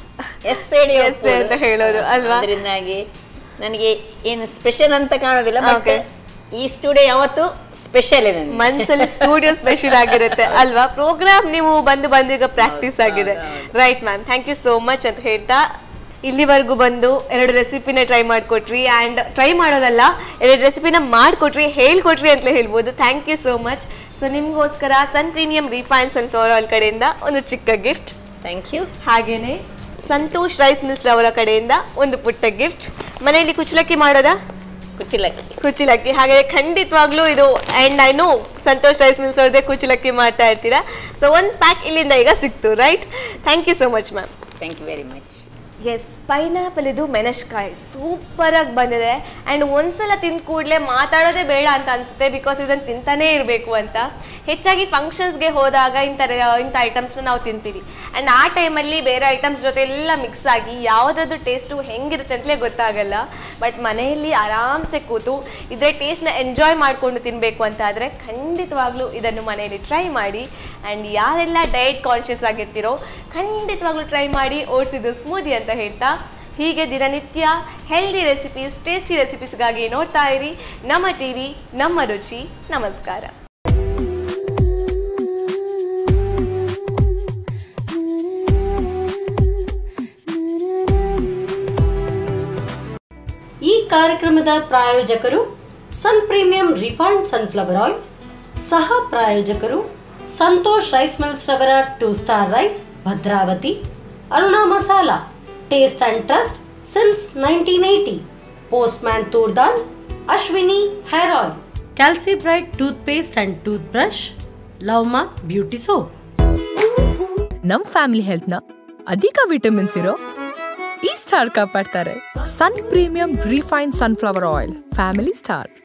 [SPEAKER 5] ಎಸ್ ಹೇಳಿ
[SPEAKER 4] Yes ಅಂತ ಹೇಳೋದು, ಅಲ್ವಾ?
[SPEAKER 5] ಅದರಿಂದಾಗಿ ನನಗೆ ಏನು ಸ್ಪೆಷಲ್ ಅಂತ ಕಾಣೋದಿಲ್ಲ ಬಟ್
[SPEAKER 4] Okay.
[SPEAKER 5] ಈ ಸ್ಟುಡಿಯೋ ಯಾವತ್ತು ಸ್ಪೆಷಲ್ ನನಗೆ
[SPEAKER 4] ಮನ್ಸಲ್ಲಿ ಸ್ಟುಡಿಯೋ ಸ್ಪೆಷಲ್ ಆಗಿರುತ್ತೆ ಅಲ್ವಾ ಪ್ರೋಗ್ರಾಮ್ ನೀವು ಬಂದು ಬಂದು ಈಗ ಪ್ರಾಕ್ಟೀಸ್ ಆಗಿದೆ right ma'am thank you so much ಅಂತ ಹೇಳ್ತಾ ಇಲ್ಲಿವರೆಗೂ ಬಂದು ಎರಡು ರೆಸಿಪಿನ ಟ್ರೈ ಮಾಡಿಕೊಟ್ರಿ ಆ್ಯಂಡ್ ಟ್ರೈ ಮಾಡೋದಲ್ಲ ಎರಡು ರೆಸಿಪಿನ ಮಾಡಿಕೊಟ್ರಿ ಹೇಳ್ಕೊಟ್ರಿ ಅಂತಲೇ ಹೇಳ್ಬೋದು thank you so much so ನಿಮಗೋಸ್ಕರ Sun premium refine sunflower oil ಕಡೆಯಿಂದ ಒಂದು ಚಿಕ್ಕ ಗಿಫ್ಟ್
[SPEAKER 5] ಥ್ಯಾಂಕ್ ಯು
[SPEAKER 4] ಹಾಗೇನೆ ಸಂತೋಷ್ ರೈಸ್ ಮಿಲ್ಸ್ ಅವರ ಕಡೆಯಿಂದ ಒಂದು ಪುಟ್ಟ ಗಿಫ್ಟ್ ಮನೆಯಲ್ಲಿ ಕುಚ್ಚಲಕ್ಕಿ ಮಾಡೋದಾ
[SPEAKER 5] ಕುಚಿಲಕ್ಕಿ
[SPEAKER 4] ಕುಚಿಲಕ್ಕಿ ಹಾಗೆ ಖಂಡಿತವಾಗ್ಲೂ ಇದು and I know Santosh rice mills ಅವ್ರದ್ದೇ ಕುಚಿಲಕ್ಕಿ ಮಾಡ್ತಾ ಇರ್ತೀರಾ ಸೊ ಒಂದು ಪ್ಯಾಕ್ ಇಲ್ಲಿಂದ ಈಗ ಸಿಕ್ತು right thank you so much ma'am
[SPEAKER 5] thank you very much
[SPEAKER 4] yes pineapple ಇದು ಮೆಣಸ್ಕಾಯಿ ಸೂಪರಾಗಿ ಬಂದಿದೆ ಆ್ಯಂಡ್ ಒಂದ್ಸಲ ತಿಂದ ಕೂಡಲೇ ಮಾತಾಡೋದೇ ಬೇಡ ಅಂತ ಅನಿಸುತ್ತೆ ಬಿಕಾಸ್ ಇದನ್ನು ತಿಂತಾನೇ ಇರಬೇಕು ಅಂತ ಹೆಚ್ಚಾಗಿ ಫಂಕ್ಷನ್ಸ್ಗೆ ಹೋದಾಗ ಇಂಥ ಇಂಥ ಐಟಮ್ಸ್ನ ನಾವು ತಿಂತೀವಿ ಆ್ಯಂಡ್ ಆ ಟೈಮಲ್ಲಿ ಬೇರೆ ಐಟಮ್ಸ್ ಜೊತೆ ಎಲ್ಲ ಮಿಕ್ಸ್ ಆಗಿ ಯಾವುದಾದ್ರು ಟೇಸ್ಟು ಹೆಂಗಿರುತ್ತೆ ಅಂತಲೇ ಗೊತ್ತಾಗಲ್ಲ ಬಟ್ ಮನೆಯಲ್ಲಿ ಆರಾಮ್ಸೆ ಕೂತು ಇದ್ರೆ ಟೇಸ್ಟ್ನ ಎಂಜಾಯ್ ಮಾಡಿಕೊಂಡು ತಿನ್ನಬೇಕು ಅಂತ ಆದರೆ ಖಂಡಿತವಾಗ್ಲೂ ಇದನ್ನು ಮನೆಯಲ್ಲಿ ಟ್ರೈ ಮಾಡಿ ಆ್ಯಂಡ್ ಯಾರೆಲ್ಲ ಡಯಟ್ ಕಾನ್ಷಿಯಸ್ ಆಗಿರ್ತೀರೋ ಖಂಡಿತವಾಗ್ಲೂ ಟ್ರೈ ಮಾಡಿ ಓಡಿಸಿದ್ದು ಸ್ಮೂದಿ ಅಂತ ಹೇಳ್ತಾ ಹೀಗೆ ದಿನನಿತ್ಯ ಹೆಲ್ದಿ ರೆಸಿಪೀಸ್ ಟೇಸ್ಟಿ ರೆಸಿಪೀಸ್ಗಾಗಿ ನೋಡ್ತಾ ಇರಿ ನಮ್ಮ ಟಿವಿ ನಮ್ಮ ರುಚಿ ನಮಸ್ಕಾರ
[SPEAKER 2] ಈ ಕಾರ್ಯಕ್ರಮದ ಪ್ರಾಯೋಜಕರು Sun Premium refined sunflower oil ಸಹ ಪ್ರಾಯೋಜಕರು ಸಂತೋಷ್ ರೈಸ್ ಮಿಲ್ಸ್ ರವರ two star rice Bhadravati Aruna masala taste and trust since nineteen eighty Postman toor dal Ashwini hair oil Calcibright toothpaste and toothbrush ಲವ್ಮಾ ಬ್ಯೂಟಿ ಸೋಪ್
[SPEAKER 3] ನಮ್ ಫ್ಯಾಮಿಲಿ ಹೆಲ್ತ್ನ ಅಧಿಕ ವಿಟಮಿನ್ಸ್ ಇರೋ ಈ ಸ್ಟಾರ್ ಕಾಪಾಡ್ತಾರೆ Sun premium refine sunflower oil family star